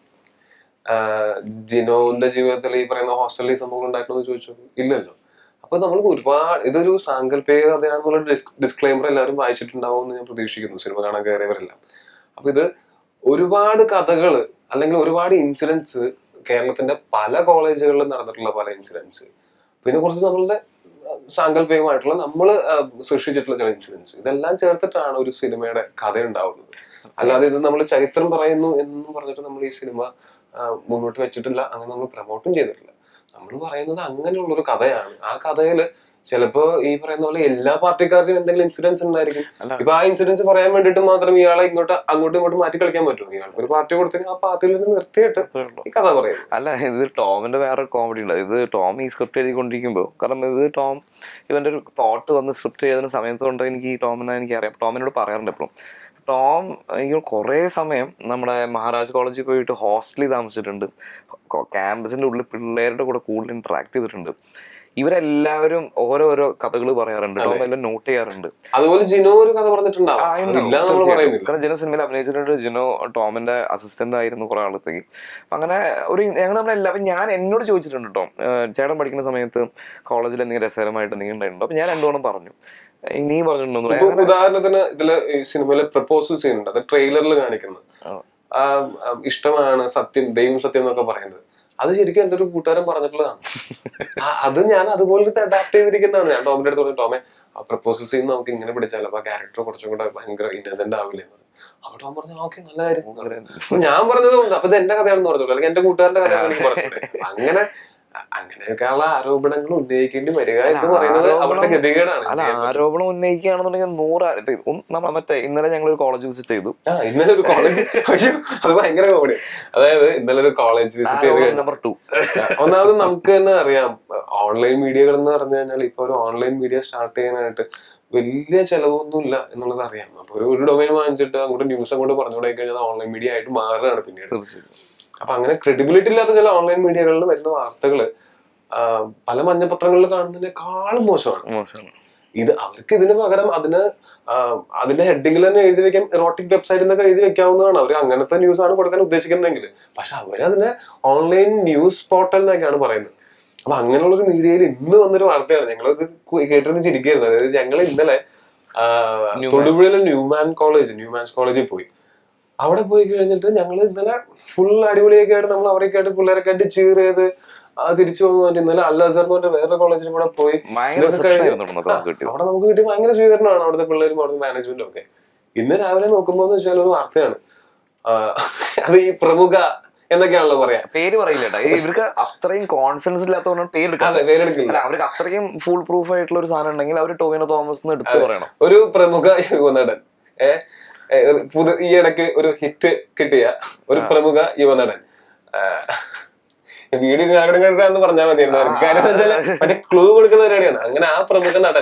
ആഹ് ജിനോന്റെ ജീവിതത്തിൽ ഈ പറയുന്ന ഹോസ്റ്റലിൽ സംഭവങ്ങൾ ഉണ്ടായിട്ടുണ്ടോ എന്ന് ചോദിച്ചു ഇല്ലല്ലോ അപ്പൊ നമ്മൾ ഒരുപാട് ഇതൊരു സാങ്കല്പിക കഥയാണെന്നുള്ള ഡിസ്ക്ലെയിമർ എല്ലാവരും വായിച്ചിട്ടുണ്ടാവും എന്ന് ഞാൻ പ്രതീക്ഷിക്കുന്നു സിനിമ കാണാൻ കയറിയവരെല്ലാം അപ്പൊ ഇത് ഒരുപാട് കഥകൾ അല്ലെങ്കിൽ ഒരുപാട് ഇൻസിഡൻസ് കേരളത്തിന്റെ പല കോളേജുകളിലും നടന്നിട്ടുള്ള പല ഇൻസിഡൻസ് പിന്നെ കുറച്ച് നമ്മളുടെ അഹ് സാങ്കല്പികമായിട്ടുള്ള നമ്മൾ സൃഷ്ടിച്ചിട്ടുള്ള ചില ഇൻസിഡൻസ് ഇതെല്ലാം ചേർത്തിട്ടാണ് ഒരു സിനിമയുടെ കഥ ഉണ്ടാവുന്നത് അല്ലാതെ ഇത് നമ്മൾ ചരിത്രം പറയുന്നു എന്ന് പറഞ്ഞിട്ട് നമ്മൾ ഈ സിനിമ ആ, മുന്നോട്ട് വെച്ചിട്ടില്ല അങ്ങനെ നമ്മൾ പ്രൊമോട്ടും ചെയ്തിട്ടില്ല നമ്മൾ പറയുന്നത് അങ്ങനെയുള്ള ഒരു കഥയാണ് ആ കഥയില് ചിലപ്പോ ഈ പറയുന്ന പോലെ എല്ലാ പാർട്ടിക്കാരുടെയും എന്തെങ്കിലും ഇൻസിഡൻസ് ഉണ്ടായിരിക്കും അല്ല. ഇപ്പൊ ആ ഇൻസിഡൻസ് പറയാൻ വേണ്ടിയിട്ട് മാത്രം ഇയാളെ ഇങ്ങോട്ട് അങ്ങോട്ടും ഇങ്ങോട്ടും മാറ്റി കളിക്കാൻ പറ്റുമോ ഇയാൾക്ക് ഒരു പാർട്ടി കൊടുത്തെങ്കിൽ ആ പാർട്ടിയിൽ നിന്ന് നിർത്തിയിട്ട് ഈ കഥ പറയും അല്ല ഇത് ടോമിന്റെ വേറെ കോമഡി ഉണ്ട് ഇത് ടോം ഈ സ്ക്രിപ്റ്റ് എഴുതിക്കൊണ്ടിരിക്കുമ്പോൾ കാരണം ഇത് ടോം ഇവന്റെ ഒരു തോട്ട് വന്ന് സ്ക്രിപ്റ്റ് ചെയ്തതിന് സമയത്ത് കൊണ്ട് എനിക്ക് ഈ ടോമിനെ എനിക്ക് അറിയാം ടോമിനോട് പറയാറുണ്ട് എപ്പോഴും ടോം എനിക്ക് കുറേ സമയം നമ്മുടെ മഹാരാജ് കോളേജിൽ പോയിട്ട് ഹോസ്റ്റലിൽ താമസിച്ചിട്ടുണ്ട് ക്യാമ്പസിന്റെ ഉള്ളിൽ പിള്ളേരുടെ കൂടെ കൂടുതൽ ഇന്ററാക്ട് ചെയ്തിട്ടുണ്ട് ഇവരെല്ലാവരും ഓരോരോ കഥകൾ പറയാറുണ്ട് ടോം എല്ലാം നോട്ട് ചെയ്യാറുണ്ട് അതുപോലെ ജിനോ ഒരു കഥ പറഞ്ഞിട്ടുണ്ടാവും ആ, ഉണ്ടാവും. ഇല്ല നമ്മൾ തീർച്ചയായിട്ടും. പറയുന്നില്ല കാരണം ജിനോ സിനിമയിൽ അഭിനയിച്ചിട്ടുണ്ട് ജിനോ ടോമിന്റെ അസിസ്റ്റന്റ് ആയിരുന്നു കുറെ ആളത്തേക്ക് അപ്പൊ അങ്ങനെ ഒരു ഞങ്ങൾ നമ്മളെല്ലാം അപ്പൊ ഞാൻ എന്നോട് ചോദിച്ചിട്ടുണ്ട് കേട്ടോ ഏഹ് ചേട്ടൻ പഠിക്കുന്ന സമയത്ത് കോളേജിൽ എന്തെങ്കിലും രസകരമായിട്ട് എന്തെങ്കിലും ഉണ്ടായിട്ടുണ്ടോ അപ്പൊ ഞാൻ രണ്ടുമൂന്നും പറഞ്ഞു ഏഹ് നീ പറഞ്ഞിട്ടുണ്ടോ ഇപ്പൊ ഉദാഹരണത്തിന് ഇതില് ഈ സിനിമയിലെ പ്രപ്പോസൽ സീൻ ഉണ്ട് അത് ട്രെയിലറിൽ കാണിക്കുന്നത് ആ ആ, ഇഷ്ടമാണ് സത്യം ദൈവം സത്യം എന്നൊക്കെ പറയുന്നത് അത് ശരിക്കും എന്റെ ഒരു കൂട്ടുകാരൻ പറഞ്ഞിട്ടുള്ളതാണ് ആ, അത് ഞാൻ അതുപോലെ അഡാപ്റ്റ് ചെയ്തിരിക്കുന്നതാണ് ഞാൻ ടോമിന്റെ അടുത്ത് പറഞ്ഞു ടോമെ ആ പ്രപ്പോസൽ സീൻ നമുക്ക് ഇങ്ങനെ പിടിച്ചാലോ അപ്പൊ ആ ക്യാരക്ടർ കുറച്ചും കൂടെ ഭയങ്കര ഇന്നസെന്റ് ആവില്ലേ എന്ന് പറഞ്ഞു. അപ്പൊ ടോം പറഞ്ഞു ഓക്കെ നല്ല കാര്യം എന്ന് പറഞ്ഞു. അപ്പൊ ഞാൻ പറഞ്ഞത് കൊണ്ട് അപ്പൊ ഇത് എന്റെ കഥയാണെന്ന് പറഞ്ഞു അല്ലെങ്കിൽ എന്റെ കൂട്ടുകാരന്റെ കഥയാണെന്ന് എനിക്ക് പറഞ്ഞു അങ്ങനെ അ- അങ്ങനെയൊക്കെയുള്ള ആരോപണങ്ങൾ ഉന്നയിക്കേണ്ടി വരിക എന്ന് അല്ല, പറയുന്നത് അവരുടെ ആരോപണം- ഗതികേടാണ് അല്ല ആരോപണം ഉന്നയിക്കുകയാണെന്നുണ്ടെങ്കിൽ നൂറ് ആ- ഇപ്പൊ ഒന്ന് നമ്മ മറ്റേ ഇന്നലെ ഞങ്ങൾ ഒരു കോളേജ് വിസിറ്റ് ചെയ്തു ആ ഇന്നലെ ഒരു കോളേജ് അയ്യോ അത് ഭയങ്കര കോമഡി അതായത് ഇന്നലെ ഒരു കോളേജ് വിസിറ്റ് ചെയ്ത് കഴിഞ്ഞു നമ്പർ ടു ഒന്നാമത് നമുക്ക് തന്നെ അറിയാം ഓൺലൈൻ മീഡിയകൾ എന്ന് പറഞ്ഞു കഴിഞ്ഞാൽ ഇപ്പൊ ഒരു ഓൺലൈൻ മീഡിയ സ്റ്റാർട്ട് ചെയ്യാനായിട്ട് വലിയ ചെലവൊന്നുമില്ല എന്നുള്ളത് അറിയാം അപ്പൊ ഒരു ഒരു ഡൊമൈൻ വാങ്ങിച്ചിട്ട് അങ്ങോട്ട് ന്യൂസ് അങ്ങോട്ട് പറഞ്ഞു കഴിഞ്ഞാൽ ഓൺലൈൻ മീഡിയ ആയിട്ട് മാറുകയാണ് പിന്നീട് അപ്പൊ അങ്ങനെ ക്രെഡിബിലിറ്റി ഇല്ലാത്ത ചില ഓൺലൈൻ മീഡിയകളിൽ വരുന്ന വാർത്തകള് ആ, പല മഞ്ഞപത്രങ്ങളിൽ കാണുന്നതിനേക്കാളും മോശമാണ് മോശമാണ് ഇത് അവർക്ക് ഇതിന് പകരം അതിന് ആ, അതിന്റെ ഹെഡിങ്ങിൽ തന്നെ എഴുതി വെക്കാൻ ഇറോട്ടിക് വെബ്സൈറ്റിൽ നിന്നൊക്കെ എഴുതി വെക്കാവുന്നതാണ് അവർ അങ്ങനത്തെ ന്യൂസ് ആണ് കൊടുക്കാൻ ഉദ്ദേശിക്കുന്നതെങ്കിൽ പക്ഷെ അവരതിനെ ഓൺലൈൻ ന്യൂസ് പോർട്ടൽ എന്നൊക്കെയാണ് പറയുന്നത് അപ്പൊ അങ്ങനെയുള്ള ഒരു മീഡിയയിൽ ഇന്ന് വന്നൊരു വാർത്തയാണ് ഞങ്ങൾ ഇത് കേട്ടിരുന്ന് ചിരിക്കായിരുന്നു അതായത് ഞങ്ങൾ ഇന്നലെ ആ, തൊടുപുഴയിലെ ന്യൂമാൻ കോളേജ് ന്യൂമാൻസ് കോളേജിൽ പോയി അവിടെ പോയി കഴിഞ്ഞിട്ട് ഞങ്ങൾ ഇന്നലെ ഫുൾ അടിപൊളിയൊക്കെ ആയിട്ട് നമ്മൾ അവരൊക്കെ ആയിട്ട് പിള്ളേരൊക്കെ ആയിട്ട് ചീർ ചെയ്ത് ആ തിരിച്ചു പോകുന്നു ഇന്നലെ അൽ അസർ എന്ന് പറഞ്ഞ വേറെ കോളേജിലും കൂടെ പോയി ഭയങ്കര ഇതൊക്കെ reception കഴിഞ്ഞ് ആയിരുന്നു നമുക്ക് ആ, കിട്ടിയത്. അവിടെ നമുക്ക് കിട്ടിയ ഭയങ്കര സ്വീകരണമാണ് അവിടുത്തെ പിള്ളേരും അവിടുത്തെ മാനേജ്മെന്റും ഒക്കെ ഇന്ന് രാവിലെ നോക്കുമ്പോ എന്ന് വെച്ചാൽ ഒരു വാർത്തയാണ് ആ, അത് ഈ പ്രമുഖ എന്നൊക്കെയാണല്ലോ പറയാ പേര് പറയില്ല കേട്ടോ ഈ ഇവർക്ക് അത്രയും കോൺഫിഡൻസ് ഇല്ലാത്തതുകൊണ്ടാണ് പേര് എടുക്കാതെ അതെ പേരെടുക്കില്ല അല്ല അവർക്ക് അത്രയും ഫുൾ പ്രൂഫ് ആയിട്ടുള്ള ഒരു സാധനം ഉണ്ടെങ്കിൽ അവർ ടോവിനോ തോമസ് എന്ന് എടുത്ത് പറയണം ഒരു പ്രമുഖ യുവനടൻ ഏ ഏ, ഒരു പുതു ഈ ഇടയ്ക്ക് ഒരു ഹിറ്റ് കിട്ടിയ ഒരു പ്രമുഖ യുവനടൻ ആ, വീട് എന്ന് പറഞ്ഞാൽ മതിയായിരുന്നു അവർക്ക്. കാര്യം എന്ന് വെച്ചാല് മറ്റേ ക്ലൂ കൊടുക്കുന്ന പരിപാടിയാണ് അങ്ങനെ ആ പ്രമുഖ നടൻ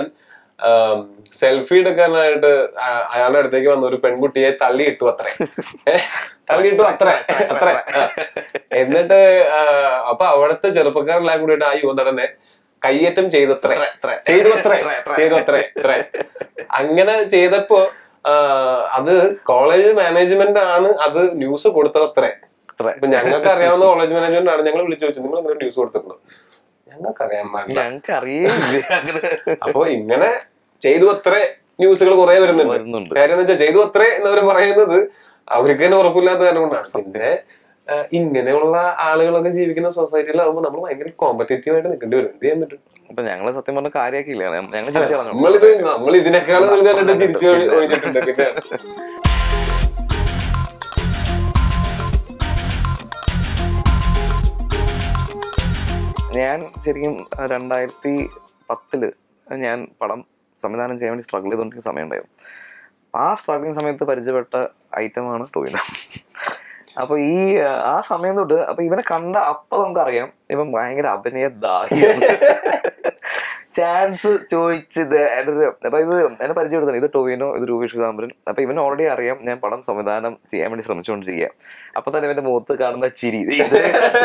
സെൽഫി എടുക്കാനായിട്ട് ആ- അയാളുടെ അടുത്തേക്ക് വന്ന ഒരു പെൺകുട്ടിയെ തള്ളിയിട്ടു അത്രേ ഏ, തള്ളിയിട്ടു അത്രേ അത്രേ ആ. എന്നിട്ട് ആ, അപ്പൊ അവിടുത്തെ ചെറുപ്പക്കാരെല്ലാം കൂടിയിട്ട് ആ യുവനടനെ കയ്യേറ്റം ചെയ്തത്രേ ചെയ്തു അത്രേ ചെയ്തു അത്രേ അത്രേ അങ്ങനെ ചെയ്തപ്പോ ആ, അത് കോളേജ് മാനേജ്മെന്റ് ആണ് അത് ന്യൂസ് കൊടുത്തത് അത്രേ അത്രേ. ഇപ്പൊ ഞങ്ങൾക്ക് അറിയാവുന്ന കോളേജ് മാനേജ്മെന്റ് ആണ് ഞങ്ങൾ വിളിച്ചു ചോദിച്ചു നിങ്ങൾ അങ്ങനെ ന്യൂസ് കൊടുത്തിട്ടുണ്ടോ ഞങ്ങൾക്ക് അറിയാൻ പാടില്ല ഞങ്ങൾക്ക് അറിയില്ല അങ്ങനെ അപ്പൊ ഇങ്ങനെ ചെയ്തു അത്രേ ന്യൂസുകൾ കുറെ വരുന്നുണ്ട് വരുന്നുണ്ട്. കാര്യം എന്ന് വെച്ചാൽ ചെയ്തു അത്രേ എന്നവർ പറയുന്നത് അവർക്ക് തന്നെ ഉറപ്പില്ലാത്ത കാരണം കൊണ്ടാണ് പിന്നെ ആ, ഇങ്ങനെയുള്ള ആളുകളൊക്കെ ജീവിക്കുന്ന സൊസൈറ്റിയിലാവുമ്പോൾ നമ്മൾ ഭയങ്കര കോമ്പറ്റേറ്റീവ് ആയിട്ട് നിൽക്കേണ്ടി വരും എന്ത് ചെയ്യാൻ പറ്റും അപ്പൊ ഞങ്ങള് സത്യം പറഞ്ഞ കാര്യമാക്കിയില്ല ഞങ്ങൾ ചോദിച്ചു കളഞ്ഞു നമ്മളിത് നമ്മൾ ഇതിനേക്കാളും വലുതായിട്ട് ചിരിച്ചു ഒഴി- ഒഴിഞ്ഞിട്ടുണ്ട് പിന്നെ ഞാൻ ശരിക്കും രണ്ടായിരത്തി പത്തില് ഞാൻ പടം സംവിധാനം ചെയ്യാൻ വേണ്ടി സ്ട്രഗിൾ ചെയ്തുകൊണ്ടിരിക്കുന്ന സമയമുണ്ടായിരുന്നു അപ്പൊ ആ സ്ട്രഗിളിങ് സമയത്ത് പരിചയപ്പെട്ട ഐറ്റമാണ് ടോവിനോ അപ്പൊ ഈ ആ, ആ സമയം തൊട്ട് അപ്പൊ ഇവനെ കണ്ട അപ്പൊ നമുക്കറിയാം ഇവൻ ഭയങ്കര അഭിനയ ദാഹിയാണ് ചാൻസ് ചോദിച്ചത് എൻ്റെ ഒരു അപ്പൊ ഇത് എന്നെ പരിചയപ്പെടുത്തണം ഇത് ടോവിനോ ഇത് രൂപേഷ് പീതാംബരൻ അപ്പൊ ഇവന് ഓൾറെഡി അറിയാം ഞാൻ പടം സംവിധാനം ചെയ്യാൻ വേണ്ടി ശ്രമിച്ചുകൊണ്ടിരിക്കുക അപ്പൊ തന്നെ ഇവന്റെ മുഖത്ത് കാണുന്ന ചിരി ഇത്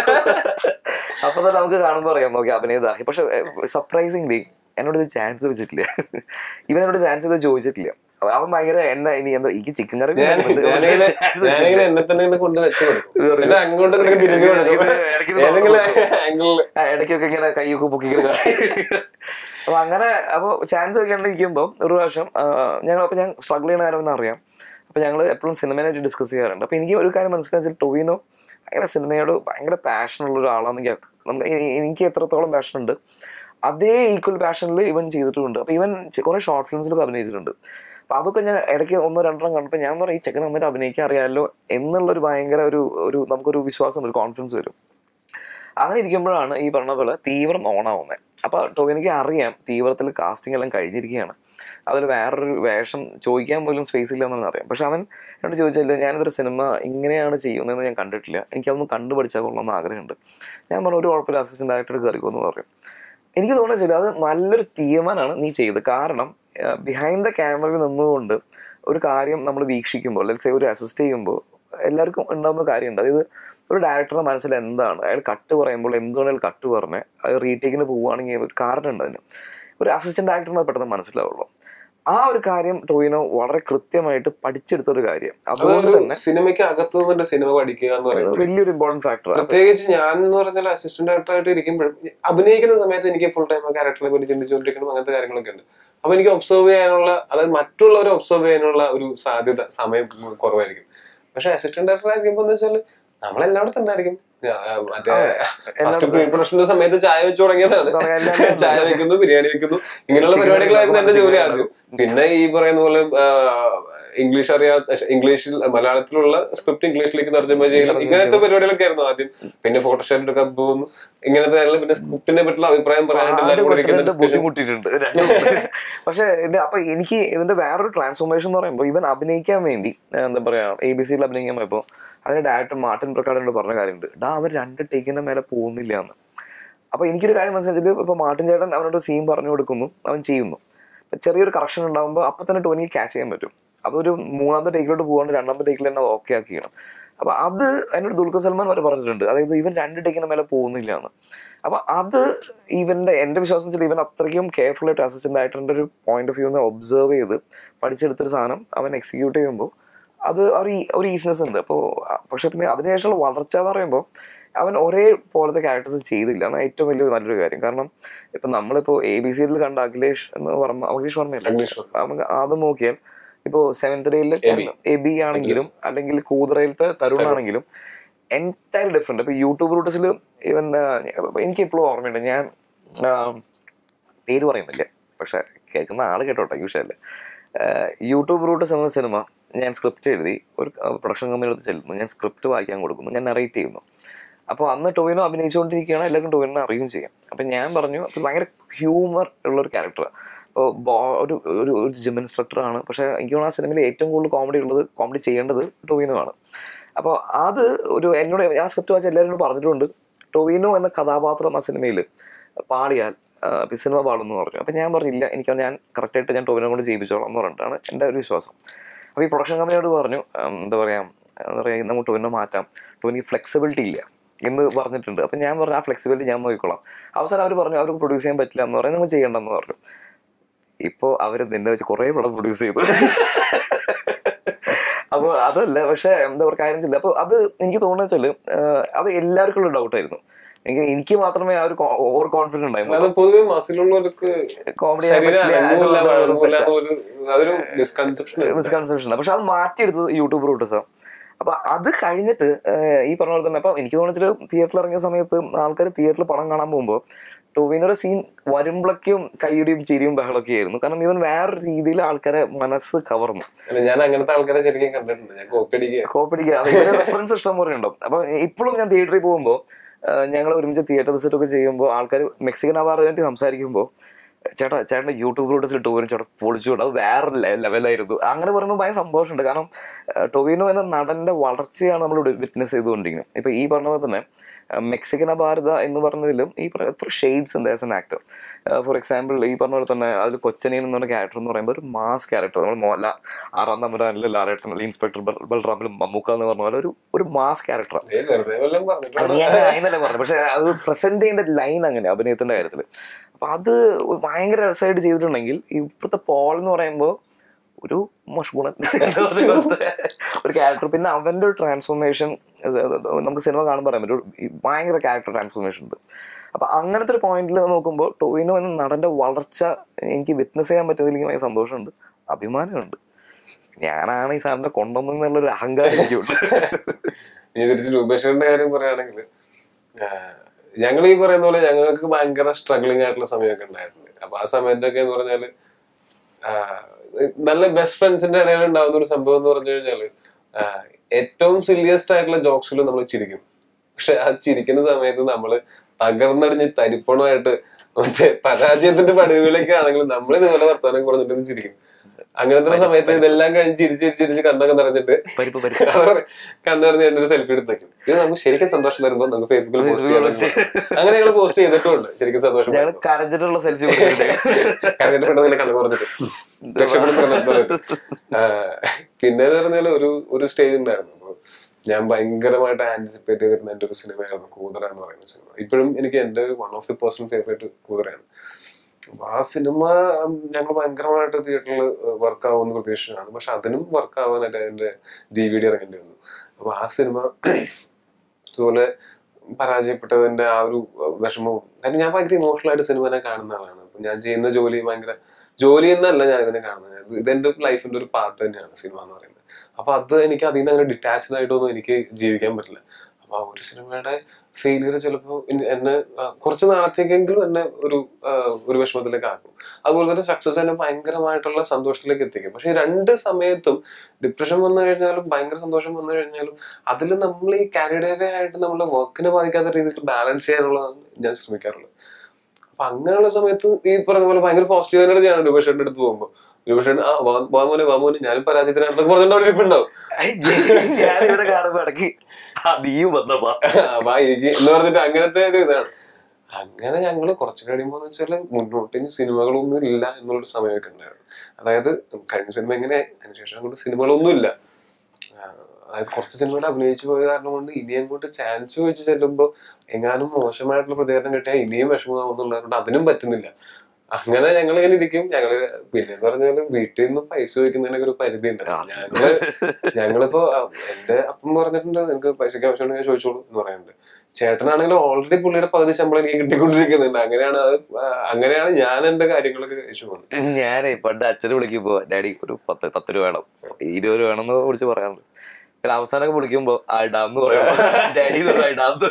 അപ്പൊ തന്നെ നമുക്ക് കാണുമ്പോൾ അറിയാം ഓക്കെ അഭിനയതാഹി പക്ഷെ സർപ്രൈസിംഗ്ലി എന്നോട് ഇത് ചാൻസ് വെച്ചിട്ടില്ല ഇവനോട് ചാൻസ് ഇത് ചോദിച്ചിട്ടില്ല അവൻ ഭയങ്കര എന്നെ ഇനി എന്താ എനിക്ക് ചിക്കൻ കറി ഞാൻ- ഞാനിങ്ങനെ ഞാനിങ്ങനെ എന്നെ തന്നെ ഇങ്ങനെ കൊണ്ട് വെച്ച് കൊടുക്കും എന്നിട്ട് അങ്ങോട്ട് ഇങ്ങോട്ട് തിരിഞ്ഞു കൊടുക്കും ഇടയ്ക്ക് ഇത് ഏതെങ്കിലും തുറന്ന് ആംഗിളിൽ ആ, ഇടയ്ക്കൊക്കെ ഇങ്ങനെ കൈയൊക്കെ പൊക്കി അപ്പൊ അങ്ങനെ അപ്പൊ ചാൻസ് വെക്കാണ്ടിരിക്കുമ്പോൾ ഒരു പ്രാവശ്യം ആ, ഞങ്ങൾ അപ്പൊ ഞാൻ സ്ട്രഗിൾ ചെയ്യണ കാര്യം എന്ന് അറിയാം അപ്പൊ ഞങ്ങൾ എപ്പോഴും സിനിമയെ പറ്റി ഡിസ്കസ് ചെയ്യാറുണ്ട് അപ്പൊ എനിക്ക് ഒരു കാര്യം മനസ്സിലാച്ചാൽ ടൊവിനോ ഭയങ്കര സിനിമയോട് ഭയങ്കര പാഷനുള്ള ഒരാളാന്ന് എനിക്ക് നമുക്ക് എ- എനിക്ക് എത്രത്തോളം പാഷൻ ഉണ്ട് അതേ ഈക്വൽ പാഷനിൽ ഇവൻ ചെയ്തിട്ടുമുണ്ട് അപ്പൊ ഇവൻ ചെ- കുറെ ഷോർട്ട് ഫിലിംസിലൊക്കെ അഭിനയിച്ചിട്ടുണ്ട് അപ്പൊ അതൊക്കെ ഞാൻ ഇടയ്ക്ക് ഒന്നോ രണ്ടെണ്ണം കണ്ടപ്പോൾ ഞാൻ പറയും ഈ ചെക്കൻ നന്നായിട്ട് അഭിനയിക്കാൻ അറിയാമല്ലോ എന്നുള്ളൊരു ഭയങ്കര ഒരു ഒരു നമുക്കൊരു വിശ്വാസം ഒരു കോൺഫിഡൻസ് വരും അങ്ങനെ ഇരിക്കുമ്പോഴാണ് ഈ പറഞ്ഞ പോലെ തീവ്രം ഓണാവുന്നത് അപ്പോൾ ടോവിനിക്ക് അറിയാം തീവ്രത്തിൽ കാസ്റ്റിംഗ് എല്ലാം കഴിഞ്ഞിരിക്കുകയാണ് അതിൽ വേറൊരു വേഷം ചോദിക്കാൻ പോലും സ്പേസ് ഇല്ല എന്നു അറിയാം പക്ഷെ അവൻ എന്നോട് ചോദിച്ചില്ല ഞാനിതൊരു സിനിമ ഇങ്ങനെയാണ് ചെയ്യുന്നതെന്ന് ഞാൻ കണ്ടിട്ടില്ല എനിക്കതൊന്ന് കണ്ടുപഠിച്ചാൽ കൊള്ളാമെന്ന് ആഗ്രഹമുണ്ട് ഞാൻ പറഞ്ഞു ഒരു കുഴപ്പമില്ല അസിസ്റ്റന്റ് ഡയറക്ടർ കയറിക്കോ എന്ന് പറയും എനിക്ക് തോന്നുന്നത് അത് നല്ലൊരു തീരുമാനമാണ് നീ ചെയ്തത് കാരണം ബിഹൈൻഡ് ദ ക്യാമറയിൽ നിന്നുകൊണ്ട് ഒരു കാര്യം നമ്മൾ വീക്ഷിക്കുമ്പോൾ ലെറ്റ്സ് ഒരു അസിസ്റ്റ് ചെയ്യുമ്പോൾ എല്ലാവർക്കും ഉണ്ടാകുന്ന കാര്യമുണ്ട് അതായത് ഒരു ഡയറക്ടറുടെ മനസ്സിൽ എന്താണ് അയാൾ കട്ട് പറയുമ്പോൾ എന്തുകൊണ്ട് അയാൾ കട്ട് പറഞ്ഞത് അത് റീടേക്കിന് പോവുകയാണെങ്കിൽ ഒരു കാരണം ഉണ്ട് അതിന് ഒരു അസിസ്റ്റന്റ് ഡയറക്ടറിന് അത് പെട്ടെന്ന് മനസ്സിലാവുള്ളൂ ആ ഒരു കാര്യം ടോയിനോ വളരെ കൃത്യമായിട്ട് പഠിച്ചെടുത്ത ഒരു കാര്യം അതുകൊണ്ട് അതൊരു തന്നെ സിനിമയ്ക്ക് അകത്ത് നിന്നിട്ട് സിനിമ പഠിക്കുക എന്ന് പറയുന്നത് വലിയൊരു ഇമ്പോർട്ടൻറ്റ് ഫാക്ടറാണ് പ്രത്യേകിച്ച് ഞാൻ എന്ന് പറഞ്ഞാൽ അസിസ്റ്റന്റ് ഡയറക്ടർ ആയിട്ട് ഇരിക്കുമ്പോഴും അഭിനയിക്കുന്ന സമയത്ത് എനിക്ക് ഫുൾ ടൈം ആ ക്യാരക്ടറിനെ പറ്റി ചിന്തിച്ചുകൊണ്ടിരിക്കണം അങ്ങനത്തെ കാര്യങ്ങളൊക്കെ ഉണ്ട് അപ്പൊ എനിക്ക് ഒബ്സർവ് ചെയ്യാനുള്ള അതായത് മറ്റുള്ളവരെ ഒബ്സർവ് ചെയ്യാനുള്ള ഒരു സാധ്യത സമയം കുറവായിരിക്കും പക്ഷെ അസിസ്റ്റന്റ് ഡയറക്ടർ ആയിരിക്കുമ്പോൾ എന്ന് വെച്ചാൽ നമ്മളെല്ലായിടത്തും ഉണ്ടായിരിക്കും ഞാ- ആ, മറ്റേ എല്ലാം ഫസ്റ്റ് പ്രീ പ്രൊഡക്ഷന്റെ സമയത്ത് ചായ വെച്ച് തുടങ്ങിയതാണ് തുടങ്ങി, എല്ലാം ഉണ്ട്. ചായ വെക്കുന്നു ബിരിയാണി വെക്കുന്നു ഇങ്ങനെയുള്ള ചിക്കൻ പരിപാടികളായിരുന്നു എന്റെ ചിക്കൻ ജോലി ചിക്കൻ ആദ്യം പിന്നെ ഈ പറയുന്ന പോലെ ആ, ഇംഗ്ലീഷ് അറിയാത്ത ഇംഗ്ലീഷിൽ മലയാളത്തിലുള്ള സ്ക്രിപ്റ്റ് ഇംഗ്ലീഷിലേക്ക് തർജ്ജമ ചെയ്യലും ഇങ്ങനത്തെ പരിപാടികളൊക്കെ ആയിരുന്നു ആദ്യം പിന്നെ ഫോട്ടോഷോപ്പ് എടുക്കാൻ പോകുന്നു ഇങ്ങനത്തെ കാര്യങ്ങൾ പിന്നെ സ്ക്രിപ്റ്റിനെ പറ്റിയുള്ള അഭിപ്രായം പറയാനായിട്ട് എല്ലാവരും കൂടെ ഇരിക്കുന്ന ആദ്യം discussion. ബുദ്ധിമുട്ടിയിട്ടുണ്ട് രണ്ടും. പക്ഷെ എന്റെ അപ്പൊ എനിക്ക് ഇതിന്റെ വേറൊരു ട്രാൻസ്ഫോർമേഷൻ എന്ന് പറയുമ്പോൾ ഇവൻ അഭിനയിക്കാൻ വേണ്ടി ഏർ എന്താ പറയാ എ ബി സിയിൽ അഭിനയിക്കാൻ പോയപ്പോ അതിന്റെ ഡയറക്ടർ മാർട്ടിൻ പ്രക്കാടിനോട് പറഞ്ഞ കാര്യമുണ്ട് ഡാ അവർ രണ്ട് ടേക്കിന്റെ മേലെ പോകുന്നില്ല എന്ന് അപ്പൊ എനിക്കൊരു കാര്യം മനസ്സിലാച്ചിട്ട് ഇപ്പൊ മാർട്ടിൻ ചേട്ടൻ അവനോട് സീൻ പറഞ്ഞു കൊടുക്കുന്നു അവൻ ചെയ്യുന്നു അപ്പൊ ചെറിയൊരു കറക്ഷൻ ഉണ്ടാകുമ്പോൾ അപ്പൊ തന്നെ ടോനിക്ക് ക്യാച്ച് ചെയ്യാൻ പറ്റും അതൊരു മൂന്നാമത്തെ ടേക്കിലോട്ട് പോകാണ്ട് രണ്ടാമത്തെ ടേക്കിൽ തന്നെ ഓക്കെ ആക്കിയാണ് അപ്പൊ അത് എന്നോട് ദുൽഖർ സൽമാൻ വരെ പറഞ്ഞിട്ടുണ്ട് അതായത് ഇവൻ രണ്ട് ടേക്കിന് മേലെ പോകുന്നില്ല എന്ന് അപ്പൊ അത് ഇവന്റെ എന്റെ വിശ്വാസത്തിൽ ഇവൻ അത്രയ്ക്കും കെയർഫുൾ ആയിട്ട് അസിസ്റ്റന്റ് ആയിട്ടുണ്ട് ഒരു പോയിന്റ് ഓഫ് വ്യൂ ഒബ്സർവ് ചെയ്ത് പഠിച്ചെടുത്തൊരു സാധനം അവൻ എക്സിക്യൂട്ട് ചെയ്യുമ്പോൾ അത് ഒരു ഈ- ഒരു ഈസിനെസ് ഉണ്ട് അപ്പോൾ പക്ഷെ പിന്നെ അതിനുശേഷമുള്ള വളർച്ച എന്ന് പറയുമ്പോൾ അവൻ ഒരേ പോലത്തെ ക്യാരക്ടേഴ്സ് ചെയ്തില്ല അതാണ് ഏറ്റവും വലിയ നല്ലൊരു കാര്യം കാരണം ഇപ്പൊ നമ്മളിപ്പോ എ ബി സിയിൽ കണ്ട അഖിലേഷ് എന്ന് പറഞ്ഞ അഖിലേഷ് വർമ്മയല്ല അഖിലേഷ് വർമ്മ. നമുക്ക് അത് നോക്കിയാൽ ഇപ്പോ സെവൻത് ഡേയിലെ എബി. എബി ആണെങ്കിലും അല്ലെങ്കിൽ കൂതറയിലത്തെ തരുൺ ആണെങ്കിലും എൻറ്റയർ ഡിഫറെന്റ് ഇപ്പൊ യൂട്യൂബ് റൂട്ടസിൽ ഇവൻ എനിക്ക് ഇപ്പോഴും ഓർമ്മയുണ്ട് ഞാൻ ആ, പേര് പറയുന്നില്ല പക്ഷെ കേൾക്കുന്ന ആള് കേട്ടോട്ടെ യൂഷ്വല് യൂട്യൂബ് റൂട്ടസ് എന്ന സിനിമ ഞാൻ സ്ക്രിപ്റ്റ് എഴുതി ഒരു പ്രൊഡക്ഷൻ കമ്പനിയുടെ ചെല്ലുന്നു ഞാൻ സ്ക്രിപ്റ്റ് വായിക്കാൻ കൊടുക്കുന്നു ഞാൻ നറേറ്റ് ചെയ്യുന്നു അപ്പോൾ അന്ന് ടൊവിനോ അഭിനയിച്ചുകൊണ്ടിരിക്കുകയാണ് എല്ലാവർക്കും ടൊവിനോ അറിയുകയും ചെയ്യും അപ്പം ഞാൻ പറഞ്ഞു അത് ഭയങ്കര ഹ്യൂമർ ഉള്ളൊരു ക്യാരക്ടറാണ് അപ്പോൾ ബോ ഒരു ഒരു ഒരു ജിം ഇൻസ്ട്രക്ടറാണ് പക്ഷേ എനിക്ക് തോന്നുന്നു ആ സിനിമയിൽ ഏറ്റവും കൂടുതൽ കോമഡി ഉള്ളത് കോമഡി ചെയ്യേണ്ടത് ടൊവിനോ ആണ് അപ്പോൾ അത് ഒരു എന്നോട് ഞാൻ സ്ക്രിപ്റ്റ് വായിച്ച എല്ലാവരും പറഞ്ഞിട്ടുണ്ട് ടൊവിനോ എന്ന കഥാപാത്രം ആ സിനിമയിൽ പാടിയാൽ ആ, ഈ സിനിമ പാടുമെന്ന് പറഞ്ഞു അപ്പം ഞാൻ പറഞ്ഞില്ല എനിക്ക് ഞാൻ കറക്റ്റായിട്ട് ഞാൻ ടൊവിനോ കൊണ്ട് ചെയ്യിപ്പിച്ചോളാം എന്ന് പറഞ്ഞിട്ടാണ് എൻ്റെ ഒരു വിശ്വാസം അപ്പോൾ ഈ പ്രൊഡക്ഷൻ കമ്പനിയോട് പറഞ്ഞു ഉം, എന്താ പറയുക എന്താ പറയുക നമുക്ക് ടൊവിനോ മാറ്റാം ടൊവിനിക്ക് ഫ്ലെക്സിബിലിറ്റി ഇല്ല എന്ന് പറഞ്ഞിട്ടുണ്ട് അപ്പം ഞാൻ പറഞ്ഞു ആ ഫ്ലെക്സിബിലിറ്റി ഞാൻ നോക്കിക്കോളാം അവസാനം അവർ പറഞ്ഞു അവർക്ക് പ്രൊഡ്യൂസ് ചെയ്യാൻ പറ്റില്ല എന്ന് പറഞ്ഞു നിങ്ങൾ ചെയ്യണ്ടെന്ന് പറഞ്ഞു ഇപ്പോൾ അവർ നിന്നെ വെച്ച് കുറേ പടം പ്രൊഡ്യൂസ് ചെയ്തു അപ്പോൾ അതല്ല പക്ഷെ എന്താ പറയുക കാര്യം ചെയ്യില്ല അപ്പോൾ അത് എനിക്ക് തോന്നുന്നത് വെച്ചാൽ അത് എല്ലാവർക്കും ഉള്ള ഡൗട്ടായിരുന്നു എനിക്ക് എനിക്ക് മാത്രമേ ആ ഒരു ഓവർ കോൺഫിഡൻസ് ഉണ്ടായിരുന്നു അത് പൊതുവെ മസിലുള്ളവർക്ക് കോമഡി ശരീരം അനങ്ങൂല, വഴങ്ങൂല എന്നൊരു അതൊരു മിസ്കൺസെപ്ഷൻ മിസ്കൺസെപ്ഷൻ പക്ഷെ അത് മാറ്റിയെടുത്തത് യൂട്യൂബ് റൂട്ടസാണ് അപ്പൊ അത് കഴിഞ്ഞിട്ട് ഏഹ്, ഈ പറഞ്ഞ പോലെ തന്നെ അപ്പൊ എനിക്ക് തോന്നിച്ചിട്ട് തിയേറ്ററിൽ ഇറങ്ങിയ സമയത്ത് ആൾക്കാർ തിയേറ്ററിൽ പടം കാണാൻ പോകുമ്പോൾ ടൊവിനോയുടെ സീൻ വരുമ്പോഴേക്കും കൈയുടെയും ചിരിയും ബഹളമൊക്കെ ആയിരുന്നു കാരണം ഇവൻ വേറൊരു രീതിയിൽ ആൾക്കാരെ മനസ്സ് കവർന്നു ഞാൻ അങ്ങനത്തെ ആൾക്കാരെ ശരിക്കും കണ്ടിട്ടുണ്ട് ഞാൻ കോപ്പി അടിക്കുക കോപ്പടിക്കുക റെഫറൻസ് ഇഷ്ടം പോലെ ഉണ്ടാവും അപ്പൊ ഇപ്പോഴും ഞാൻ തിയേറ്ററിൽ പോകുമ്പോൾ ഞങ്ങൾ ഒരുമിച്ച് തിയേറ്റർ വിസിറ്റ് ഒക്കെ ചെയ്യുമ്പോൾ ആൾക്കാർ മെക്സിക്കൻ അവാർഡിനെ പറ്റി സംസാരിക്കുമ്പോൾ ചേട്ടാ ചേട്ടൻ്റെ യൂട്യൂബ് റൂട്ടസിൽ ടോവിനോ ചേട്ടാ പൊളിച്ചു വിടും. അത് വേറെ ലെവലായിരുന്നു അങ്ങനെ പറയുമ്പോൾ ഭയങ്കര സന്തോഷമുണ്ട് കാരണം ഏഹ്, ടൊവിനോ എന്ന നടന്റെ വളർച്ചയാണ് നമ്മൾ വിറ്റ്നസ് ചെയ്തുകൊണ്ടിരിക്കുന്നത് ഇപ്പൊ ഈ പറഞ്ഞ പോലെ തന്നെ ഏഹ്, മെക്സിക്കൻ ഭാരത എന്ന് പറഞ്ഞതിലും ഈ പറഞ്ഞ എത്ര ഷെയ്ഡ്സ് ഉണ്ട് as an actor for example ഈ പറഞ്ഞ പോലെ തന്നെ അതിൽ കൊച്ചനിയൻ എന്ന് പറഞ്ഞ ക്യാരക്ടർ എന്ന് പറയുമ്പോൾ ഒരു മാസ് ക്യാരക്ടർ നമ്മൾ മോല ആറാം തമ്പുരാനിലെ ലാലേട്ടൻ അല്ലെങ്കിൽ ഇൻസ്പെക്ടർ ബൽറാമിലും മമ്മൂക്ക എന്ന് പറഞ്ഞ പോലെ ഒരു ഒരു മാസ് ക്യാരക്ടറാണ് ഏ, വെറുതെ വല്ലതും അത് പറഞ്ഞിട്ടുണ്ട് ഞാൻ അതിനല്ല പറഞ്ഞു പക്ഷെ അത് പ്രസന്റ് ചെയ്യേണ്ട ലൈൻ അങ്ങനെ അഭിനയത്തിന്റെ കാര്യത്തിൽ അപ്പൊ അത് ഭയങ്കര രസമായിട്ട് ചെയ്തിട്ടുണ്ടെങ്കിൽ ഇപ്പോഴത്തെ പോൾ എന്ന് പറയുമ്പോൾ ഒരു മഷ്ഗുണൻ ഒരു ക്യാരക്ടർ പിന്നെ അവന്റെ ഒരു ട്രാൻസ്ഫോർമേഷൻ നമുക്ക് സിനിമ കാണുമ്പോൾ പറയാൻ പറ്റും ഒരു ഭയങ്കര ക്യാരക്ടർ ട്രാൻസ്ഫോർമേഷൻ ഉണ്ട് അപ്പൊ അങ്ങനത്തെ ഒരു പോയിന്റിൽ നോക്കുമ്പോൾ ടോയിനോ എന്ന നടന്റെ വളർച്ച എനിക്ക് വിറ്റ്നസ് ചെയ്യാൻ പറ്റുന്നതിൽ എനിക്ക് ഭയങ്കര സന്തോഷമുണ്ട് അഭിമാനമുണ്ട് ഞാനാണ് ഈ സാറിന്റെ കൊണ്ടുവന്നുള്ളൊരു അഹങ്കാരം എനിക്കുണ്ട് ഇനി തിരിച്ച് രൂപേശ്വരന്റെ കാര്യം പറയുകയാണെങ്കിൽ ഞങ്ങൾ ഈ പറയുന്ന പോലെ ഞങ്ങൾക്ക് ഭയങ്കര സ്ട്രഗ്ലിംഗ് ആയിട്ടുള്ള സമയമൊക്കെ ഉണ്ടായിട്ടുണ്ട് അപ്പൊ ആ സമയത്തൊക്കെ എന്ന് പറഞ്ഞാല് ആ, നല്ല ബെസ്റ്റ് ഫ്രണ്ട്സിന്റെ ഇടയിൽ ഉണ്ടാകുന്ന ഒരു സംഭവം എന്ന് പറഞ്ഞു കഴിഞ്ഞാല് ആ, ഏറ്റവും സില്ലിയസ്റ്റ് ആയിട്ടുള്ള ജോക്സിൽ നമ്മൾ ചിരിക്കും പക്ഷെ ആ ചിരിക്കുന്ന സമയത്ത് നമ്മള് തകർന്നടിഞ്ഞ് തരിപ്പണമായിട്ട് മറ്റേ പരാജയത്തിന്റെ പടിവുകളൊക്കെ ആണെങ്കിലും നമ്മൾ ഇതുപോലെ വർത്തമാനം കുറഞ്ഞിട്ട് ചിരിക്കും അങ്ങനത്തെ ഒരു സമയത്ത് ഇതെല്ലാം കഴിഞ്ഞ് ചിരിച്ച് ചിരിച്ച് ചിരിച്ച് കണ്ണൊക്കെ നിറഞ്ഞിട്ട് പരിപ്പ് പരിപ്പ് കണ്ണറിഞ്ഞ് ഒരു സെൽഫി എടുത്ത് വെക്കും ഇത് നമുക്ക് ശരിക്കും സന്തോഷം വരുമ്പോൾ നമുക്ക് ഫേസ്ബുക്കിൽ പോസ്റ്റ് ചെയ്യാൻ അങ്ങനെ ഞങ്ങൾ പോസ്റ്റ് ചെയ്തിട്ടുണ്ട് ശരിക്കും സന്തോഷം ഞങ്ങൾ വരുമ്പോ. കരഞ്ഞിട്ടുള്ള സെൽഫി കരഞ്ഞിട്ട് പെട്ടെന്ന് കണ്ണു കുറഞ്ഞിട്ട് രക്ഷപ്പെടുന്ന പിന്നെ എന്ന് പറഞ്ഞാൽ ഒരു ഒരു സ്റ്റേജ് ഉണ്ടായിരുന്നു അപ്പൊ ഞാൻ ഭയങ്കരമായിട്ട് ആന്റിസിപ്പേറ്റ് ചെയ്തിരുന്ന എന്റെ ഒരു സിനിമയായിരുന്നു കൂതറ എന്ന് പറയുന്ന സിനിമ ഇപ്പോഴും എനിക്ക് എന്റെ one of the personal favourite കൂതറയാണ് അപ്പൊ ആ സിനിമ ഞങ്ങൾ ഭയങ്കരമായിട്ട് തിയേറ്ററിൽ വർക്ക് ആവുമെന്ന് പ്രതീക്ഷിച്ചാണ് പക്ഷെ അതിനും വർക്ക് ആവാനായിട്ട് അതിന്റെ ഡി വി ഡി ഇറങ്ങേണ്ടി വന്നു അപ്പൊ ആ സിനിമ ഇതുപോലെ പരാജയപ്പെട്ടതിന്റെ ആ ഒരു അഹ് വിഷമവും കാരണം ഞാൻ ഭയങ്കര ഇമോഷണൽ ആയിട്ട് സിനിമനെ കാണുന്ന ആളാണ് അപ്പൊ ഞാൻ ചെയ്യുന്ന ജോലി ഭയങ്കര ജോലി എന്നല്ല ഞാൻ ഇതിനെ കാണുന്നത് ഇത് ഇതെന്റെ ലൈഫിന്റെ ഒരു പാർട്ട് തന്നെയാണ് സിനിമ എന്ന് പറയുന്നത് അപ്പൊ അത് എനിക്ക് അതിൽ നിന്ന് അങ്ങനെ ഡിറ്റാച്ച്ഡ് ആയിട്ടൊന്നും എനിക്ക് ജീവിക്കാൻ പറ്റില്ല അപ്പൊ അപ്പൊ ആ ഒരു സിനിമയുടെ ഫെയിലിയർ ചിലപ്പോൾ എന്നെ ആ, കുറച്ച് നാളത്തേക്കെങ്കിലും എന്നെ ഒരു ആ, ഒരു വിഷമത്തിലേക്ക് ആക്കും അതുപോലെ തന്നെ സക്സസ് എന്നെ ഭയങ്കരമായിട്ടുള്ള സന്തോഷത്തിലേക്ക് എത്തിക്കും പക്ഷെ ഈ രണ്ട് സമയത്തും ഡിപ്രഷൻ വന്നു കഴിഞ്ഞാലും ഭയങ്കര സന്തോഷം വന്നു കഴിഞ്ഞാലും അതിൽ നമ്മൾ ഈ കാരിഡേവേ ആയിട്ട് നമ്മുടെ വർക്കിനെ ബാധിക്കാത്ത രീതിയിൽ ബാലൻസ് ചെയ്യാനുള്ളതാണ് ഞാൻ ശ്രമിക്കാറുള്ളത് അപ്പൊ അങ്ങനെയുള്ള സമയത്ത് ഈ പറഞ്ഞ പോലെ ഭയങ്കര പോസിറ്റീവ് എനർജിയാണ് രൂപേഷേട്ടൻ്റെ അടുത്ത് പോകുമ്പോൾ രൂപേഷേട്ടൻ ആ വാ- വാമോനെ വാമോനെ ഞാനും പരാജയത്തിനാണെന്നൊക്കെ പറഞ്ഞിട്ട് അവിടെ ഇരിപ്പുണ്ടാവും ഞാനിവിടെ കാണുമ്പോ ഇടയ്ക്ക് ആ നീയും വന്നപ്പാ വാ ഇരിക്ക് എന്ന് പറഞ്ഞിട്ട് അങ്ങനത്തെ ഒരു ഇതാണ് അങ്ങനെ ഞങ്ങൾ കുറച്ച് കഴിയുമ്പോൾ എന്ന് വെച്ചാൽ മുന്നോട്ട് ഇനി സിനിമകളൊന്നും ഇല്ല എന്നുള്ളൊരു സമയമൊക്കെ ഉണ്ടായിരുന്നു അതായത് കഴിഞ്ഞ സിനിമ എങ്ങനെ അതിനുശേഷം അങ്ങോട്ട് സിനിമകളൊന്നും ഇല്ല ആ, അതായത് കുറച്ച് സിനിമയിൽ അഭിനയിച്ചു പോയ കാരണം കൊണ്ട് ഇനി അങ്ങോട്ട് ചാൻസ് വെച്ച് ചെല്ലുമ്പോൾ എങ്ങാനും മോശമായിട്ടുള്ള പ്രതികരണം കിട്ടിയാൽ ഇനിയും വിഷമമാവുന്നുള്ളതുകൊണ്ട് അതിനും പറ്റുന്നില്ല അങ്ങനെ ഞങ്ങൾ ഇങ്ങനെ ഇരിക്കും ഞങ്ങള് പിന്നെ പറഞ്ഞാല് വീട്ടിൽ നിന്ന് പൈസ ചോദിക്കുന്നതിനൊക്കെ ഒരു പരിധി ഉണ്ട് ഞങ്ങള് ഞങ്ങളിപ്പോ ആ, എന്റെ അപ്പം പറഞ്ഞിട്ടുണ്ട് നിനക്ക് പൈസക്ക് ആവശ്യമുണ്ടെങ്കിൽ ചോദിച്ചോളൂ എന്ന് പറയുന്നുണ്ട് ചേട്ടനാണെങ്കിലും ഓൾറെഡി പുള്ളിയുടെ പകുതി ശമ്പളം എനിക്ക് കിട്ടിക്കൊണ്ടിരിക്കുന്നുണ്ട് അങ്ങനെയാണ് അത് ആ, അങ്ങനെയാണ് ഞാൻ എന്റെ കാര്യങ്ങളൊക്കെ കഴിച്ചു പോകുന്നത് ഞാനേ പണ്ട് അച്ഛനെ വിളിക്കുമ്പോ ഡാഡി ഒരു പത്ത് പത്ത് രൂപ വേണം ഇരുപത് രൂപ വേണം എന്ന് വിളിച്ച് പറയാറുണ്ട് പിന്നെ അവസാനമൊക്കെ വിളിക്കുമ്പോ ആ ഇടാന്ന് പറയാം ഡാഡി എന്ന് പറയാം, ഇടാന്ന്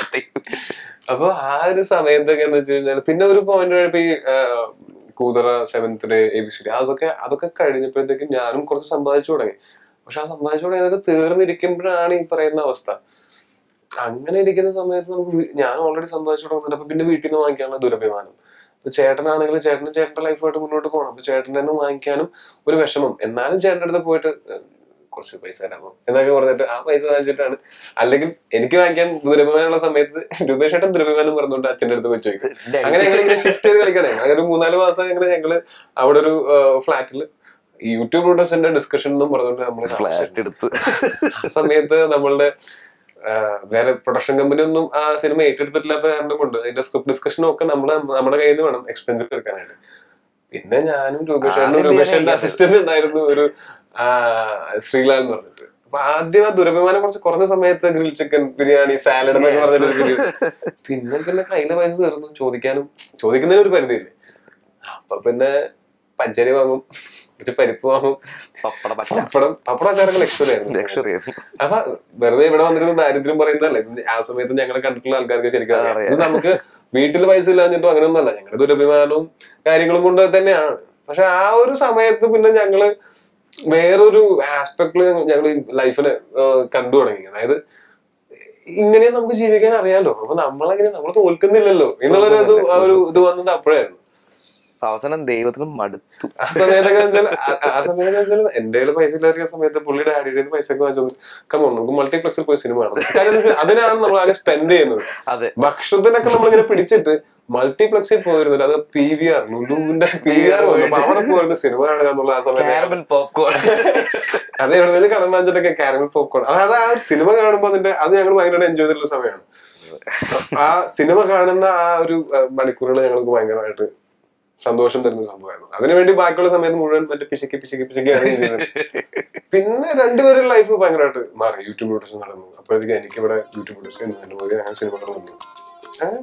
അപ്പൊ ആ ഒരു സമയത്തൊക്കെ എന്ന് വെച്ച് കഴിഞ്ഞാൽ പിന്നെ ഒരു പോയിന്റ് കഴിഞ്ഞപ്പോ ഈ ആ, Koothara seventh day A B C D അതൊക്കെ അതൊക്കെ കഴിഞ്ഞപ്പോഴത്തേക്കും ഞാനും കുറച്ച് സമ്പാദിച്ചു തുടങ്ങി പക്ഷെ ആ സമ്പാദിച്ചു തുടങ്ങി അതൊക്കെ തീർന്നിരിക്കുമ്പോഴാണ് ഈ പറയുന്ന അവസ്ഥ അങ്ങനെ ഇരിക്കുന്ന സമയത്ത് നമുക്ക് വീ- ഞാൻ ഓൾറെഡി സമ്പാദിച്ചു തുടങ്ങുന്നുണ്ട് അപ്പൊ പിന്നെ വീട്ടിൽ നിന്ന് വാങ്ങിക്കാനുള്ള ദുരഭിമാനം ഇപ്പൊ ചേട്ടനാണെങ്കിൽ ചേട്ടന് ചേട്ടന്റെ ലൈഫായിട്ട് മുന്നോട്ട് പോകണം അപ്പൊ ചേട്ടൻ്റെ നിന്ന് വാങ്ങിക്കാനും ഒരു വിഷമം എന്നാലും ചേട്ടൻ്റെ അടുത്ത് പോയിട്ട് ഏഹ്, കുറച്ച് പൈസ തരാമോ എന്നൊക്കെ പറഞ്ഞിട്ട് ആ പൈസ വാങ്ങിച്ചിട്ടാണ് അല്ലെങ്കിൽ എനിക്ക് വാങ്ങിക്കാൻ ദുരഭിമാനമുള്ള സമയത്ത് രൂപേഷ് ചേട്ടൻ ദുരഭിമാനം പറഞ്ഞുകൊണ്ട് അച്ഛൻ്റെ അടുത്ത് പോയി ചോദിക്കും അങ്ങനെ ഞങ്ങൾ ഇങ്ങനെ ഷിഫ്റ്റ് ചെയ്ത് കളിക്കണേ അങ്ങനെ ഒരു മൂന്നാല് മാസം അങ്ങനെ ഞങ്ങള് അവിടെ ഒരു ഫ്ലാറ്റിൽ യൂട്യൂബ് പ്രൊഡ്യൂസറിന്റെ ഡിസ്കഷൻ എന്നും പറഞ്ഞുകൊണ്ട് നമ്മൾ ഫ്ലാറ്റ് എടുത്ത് ആ സമയത്ത് നമ്മളുടെ ആ, വേറെ പ്രൊഡക്ഷൻ കമ്പനി ഒന്നും ആ സിനിമ ഏറ്റെടുത്തിട്ടില്ലാത്ത കാരണം കൊണ്ട് അതിന്റെ സ്ക്രിപ്റ്റ് ഡിസ്കഷനും ഒക്കെ നമ്മള് നമ്മുടെ കയ്യിൽ നിന്ന് വേണം എക്സ്പെൻസ് എടുക്കാനായിട്ട് പിന്നെ ഞാനും രൂപേഷനും ആദ്യം രൂപേഷന്റെ ഞാൻ അസിസ്റ്റന്റ് ഉണ്ടായിരുന്നു ഒരു ആ, ശ്രീലാൽ എന്ന് പറഞ്ഞിട്ട് അപ്പൊ ആദ്യം ആ ദുരഭിമാനം കുറച്ച് കുറഞ്ഞ സമയത്ത് ഗ്രിൽ ചിക്കൻ ബിരിയാണി സാലഡ് എന്നൊക്കെ പറഞ്ഞിട്ട് ഒരു period. പിന്നെ പിന്നെ കയ്യിലെ പൈസ തീർന്നു ചോദിക്കാനും ചോദിക്കുന്നതിന് ഒരു പരിധിയില്ലേ അപ്പൊ പിന്നെ പഞ്ചരി വാങ്ങും കുറച്ച് പരിപ്പ് വാങ്ങും പപ്പട പച്ച പപ്പടം പപ്പടം അച്ചാറൊക്കെ ലക്ഷറി ആയിരുന്നു ലക്ഷറി അപ്പൊ വെറുതെ ഇവിടെ വന്നിരുന്ന ദാരിദ്ര്യം പറയുന്നതല്ലേ ഇത് ആ സമയത്ത് ഞങ്ങളെ കണ്ടിട്ടുള്ള ആൾക്കാർക്ക് ശരിക്കും അറിയാം. അറിയാം. ഇത് നമുക്ക് വീട്ടിൽ പൈസ ഇല്ലാഞ്ഞിട്ടോ അങ്ങനെയൊന്നുമല്ല ഞങ്ങളുടെ ദുരഭിമാനവും കാര്യങ്ങളും കൊണ്ട് തന്നെയാണ് പക്ഷെ ആ ഒരു സമയത്ത് പിന്നെ ഞങ്ങള് വേറൊരു ആസ്പെക്ടില് ഞങ്ങൾ ലൈഫിനെ കണ്ടു തുടങ്ങി അതായത് ഇങ്ങനെ നമുക്ക് ജീവിക്കാൻ അറിയാലോ അപ്പൊ നമ്മളെങ്ങനെ നമ്മൾ തോൽക്കുന്നില്ലല്ലോ എന്നുള്ളൊരു ഇത് ആ ഒരു ഇത് വന്നത് അപ്പോഴായിരുന്നു അവസാനം ദൈവത്തിന് മടുത്തു ആ സമയത്തൊക്കെ വെച്ചാൽ ആ സമയത്തൊക്കെ വെച്ചാൽ എന്റെ കയ്യിൽ പൈസ ഇല്ലാത്ത സമയത്ത് പുള്ളി ഡാഡിയുടെ പൈസ ഒക്കെ വാങ്ങിച്ചു കമോൺ നമുക്ക് മൾട്ടിപ്ലക്സിൽ പോയി സിനിമ കാണാം കാര്യം എന്താ വെച്ചാൽ അതിനാണ് നമ്മൾ ആകെ സ്പെൻഡ് ചെയ്യുന്നത് അതെ ഭക്ഷണത്തിനൊക്കെ നമ്മളിങ്ങനെ പിടിച്ചിട്ട് മൾട്ടിപ്ലക്സിൽ പോയിരുന്നില്ല അത് പി വി ആർ ലുലുവിന്റെ പി വി ആർ വന്നു അപ്പൊ അവിടെ പോയിരുന്ന സിനിമ കാണുക എന്നുള്ള ആ സമയത്ത് കാരമൽ പോപ്കോൺ അത് എവിടെയെങ്കിലും കടം വാങ്ങിച്ചിട്ടൊക്കെ കാരമൽ പോപ്കോൺ അതായത് ആ സിനിമ കാണുമ്പോൾ അതിന്റെ അത് ഞങ്ങൾ ഭയങ്കര എൻജോയ് ചെയ്തിട്ടുള്ള സമയമാണ് ആ സിനിമ കാണുന്ന ആ ഒരു മണിക്കൂറുകൾ ഞങ്ങൾക്ക് ഭയങ്കരമായിട്ട് സന്തോഷം തരുന്ന ഒരു സംഭവമായിരുന്നു അതിനുവേണ്ടി ബാക്കിയുള്ള സമയത്ത് മുഴുവൻ മറ്റേ പിശക്കി പിശക്കി പിശക്കിയാണ് ചെയ്തത് പിന്നെ രണ്ടുപേരും ലൈഫ് ഭയങ്കരമായിട്ട് മാറി യൂട്യൂബ് പ്രൊഡക്ഷൻ നടന്നു അപ്പോഴത്തേക്ക് എനിക്ക് ഇവിടെ യൂട്യൂബ് പ്രൊഡക്ഷൻ അങ്ങനെ സിനിമകൾ വന്നു അങ്ങനെ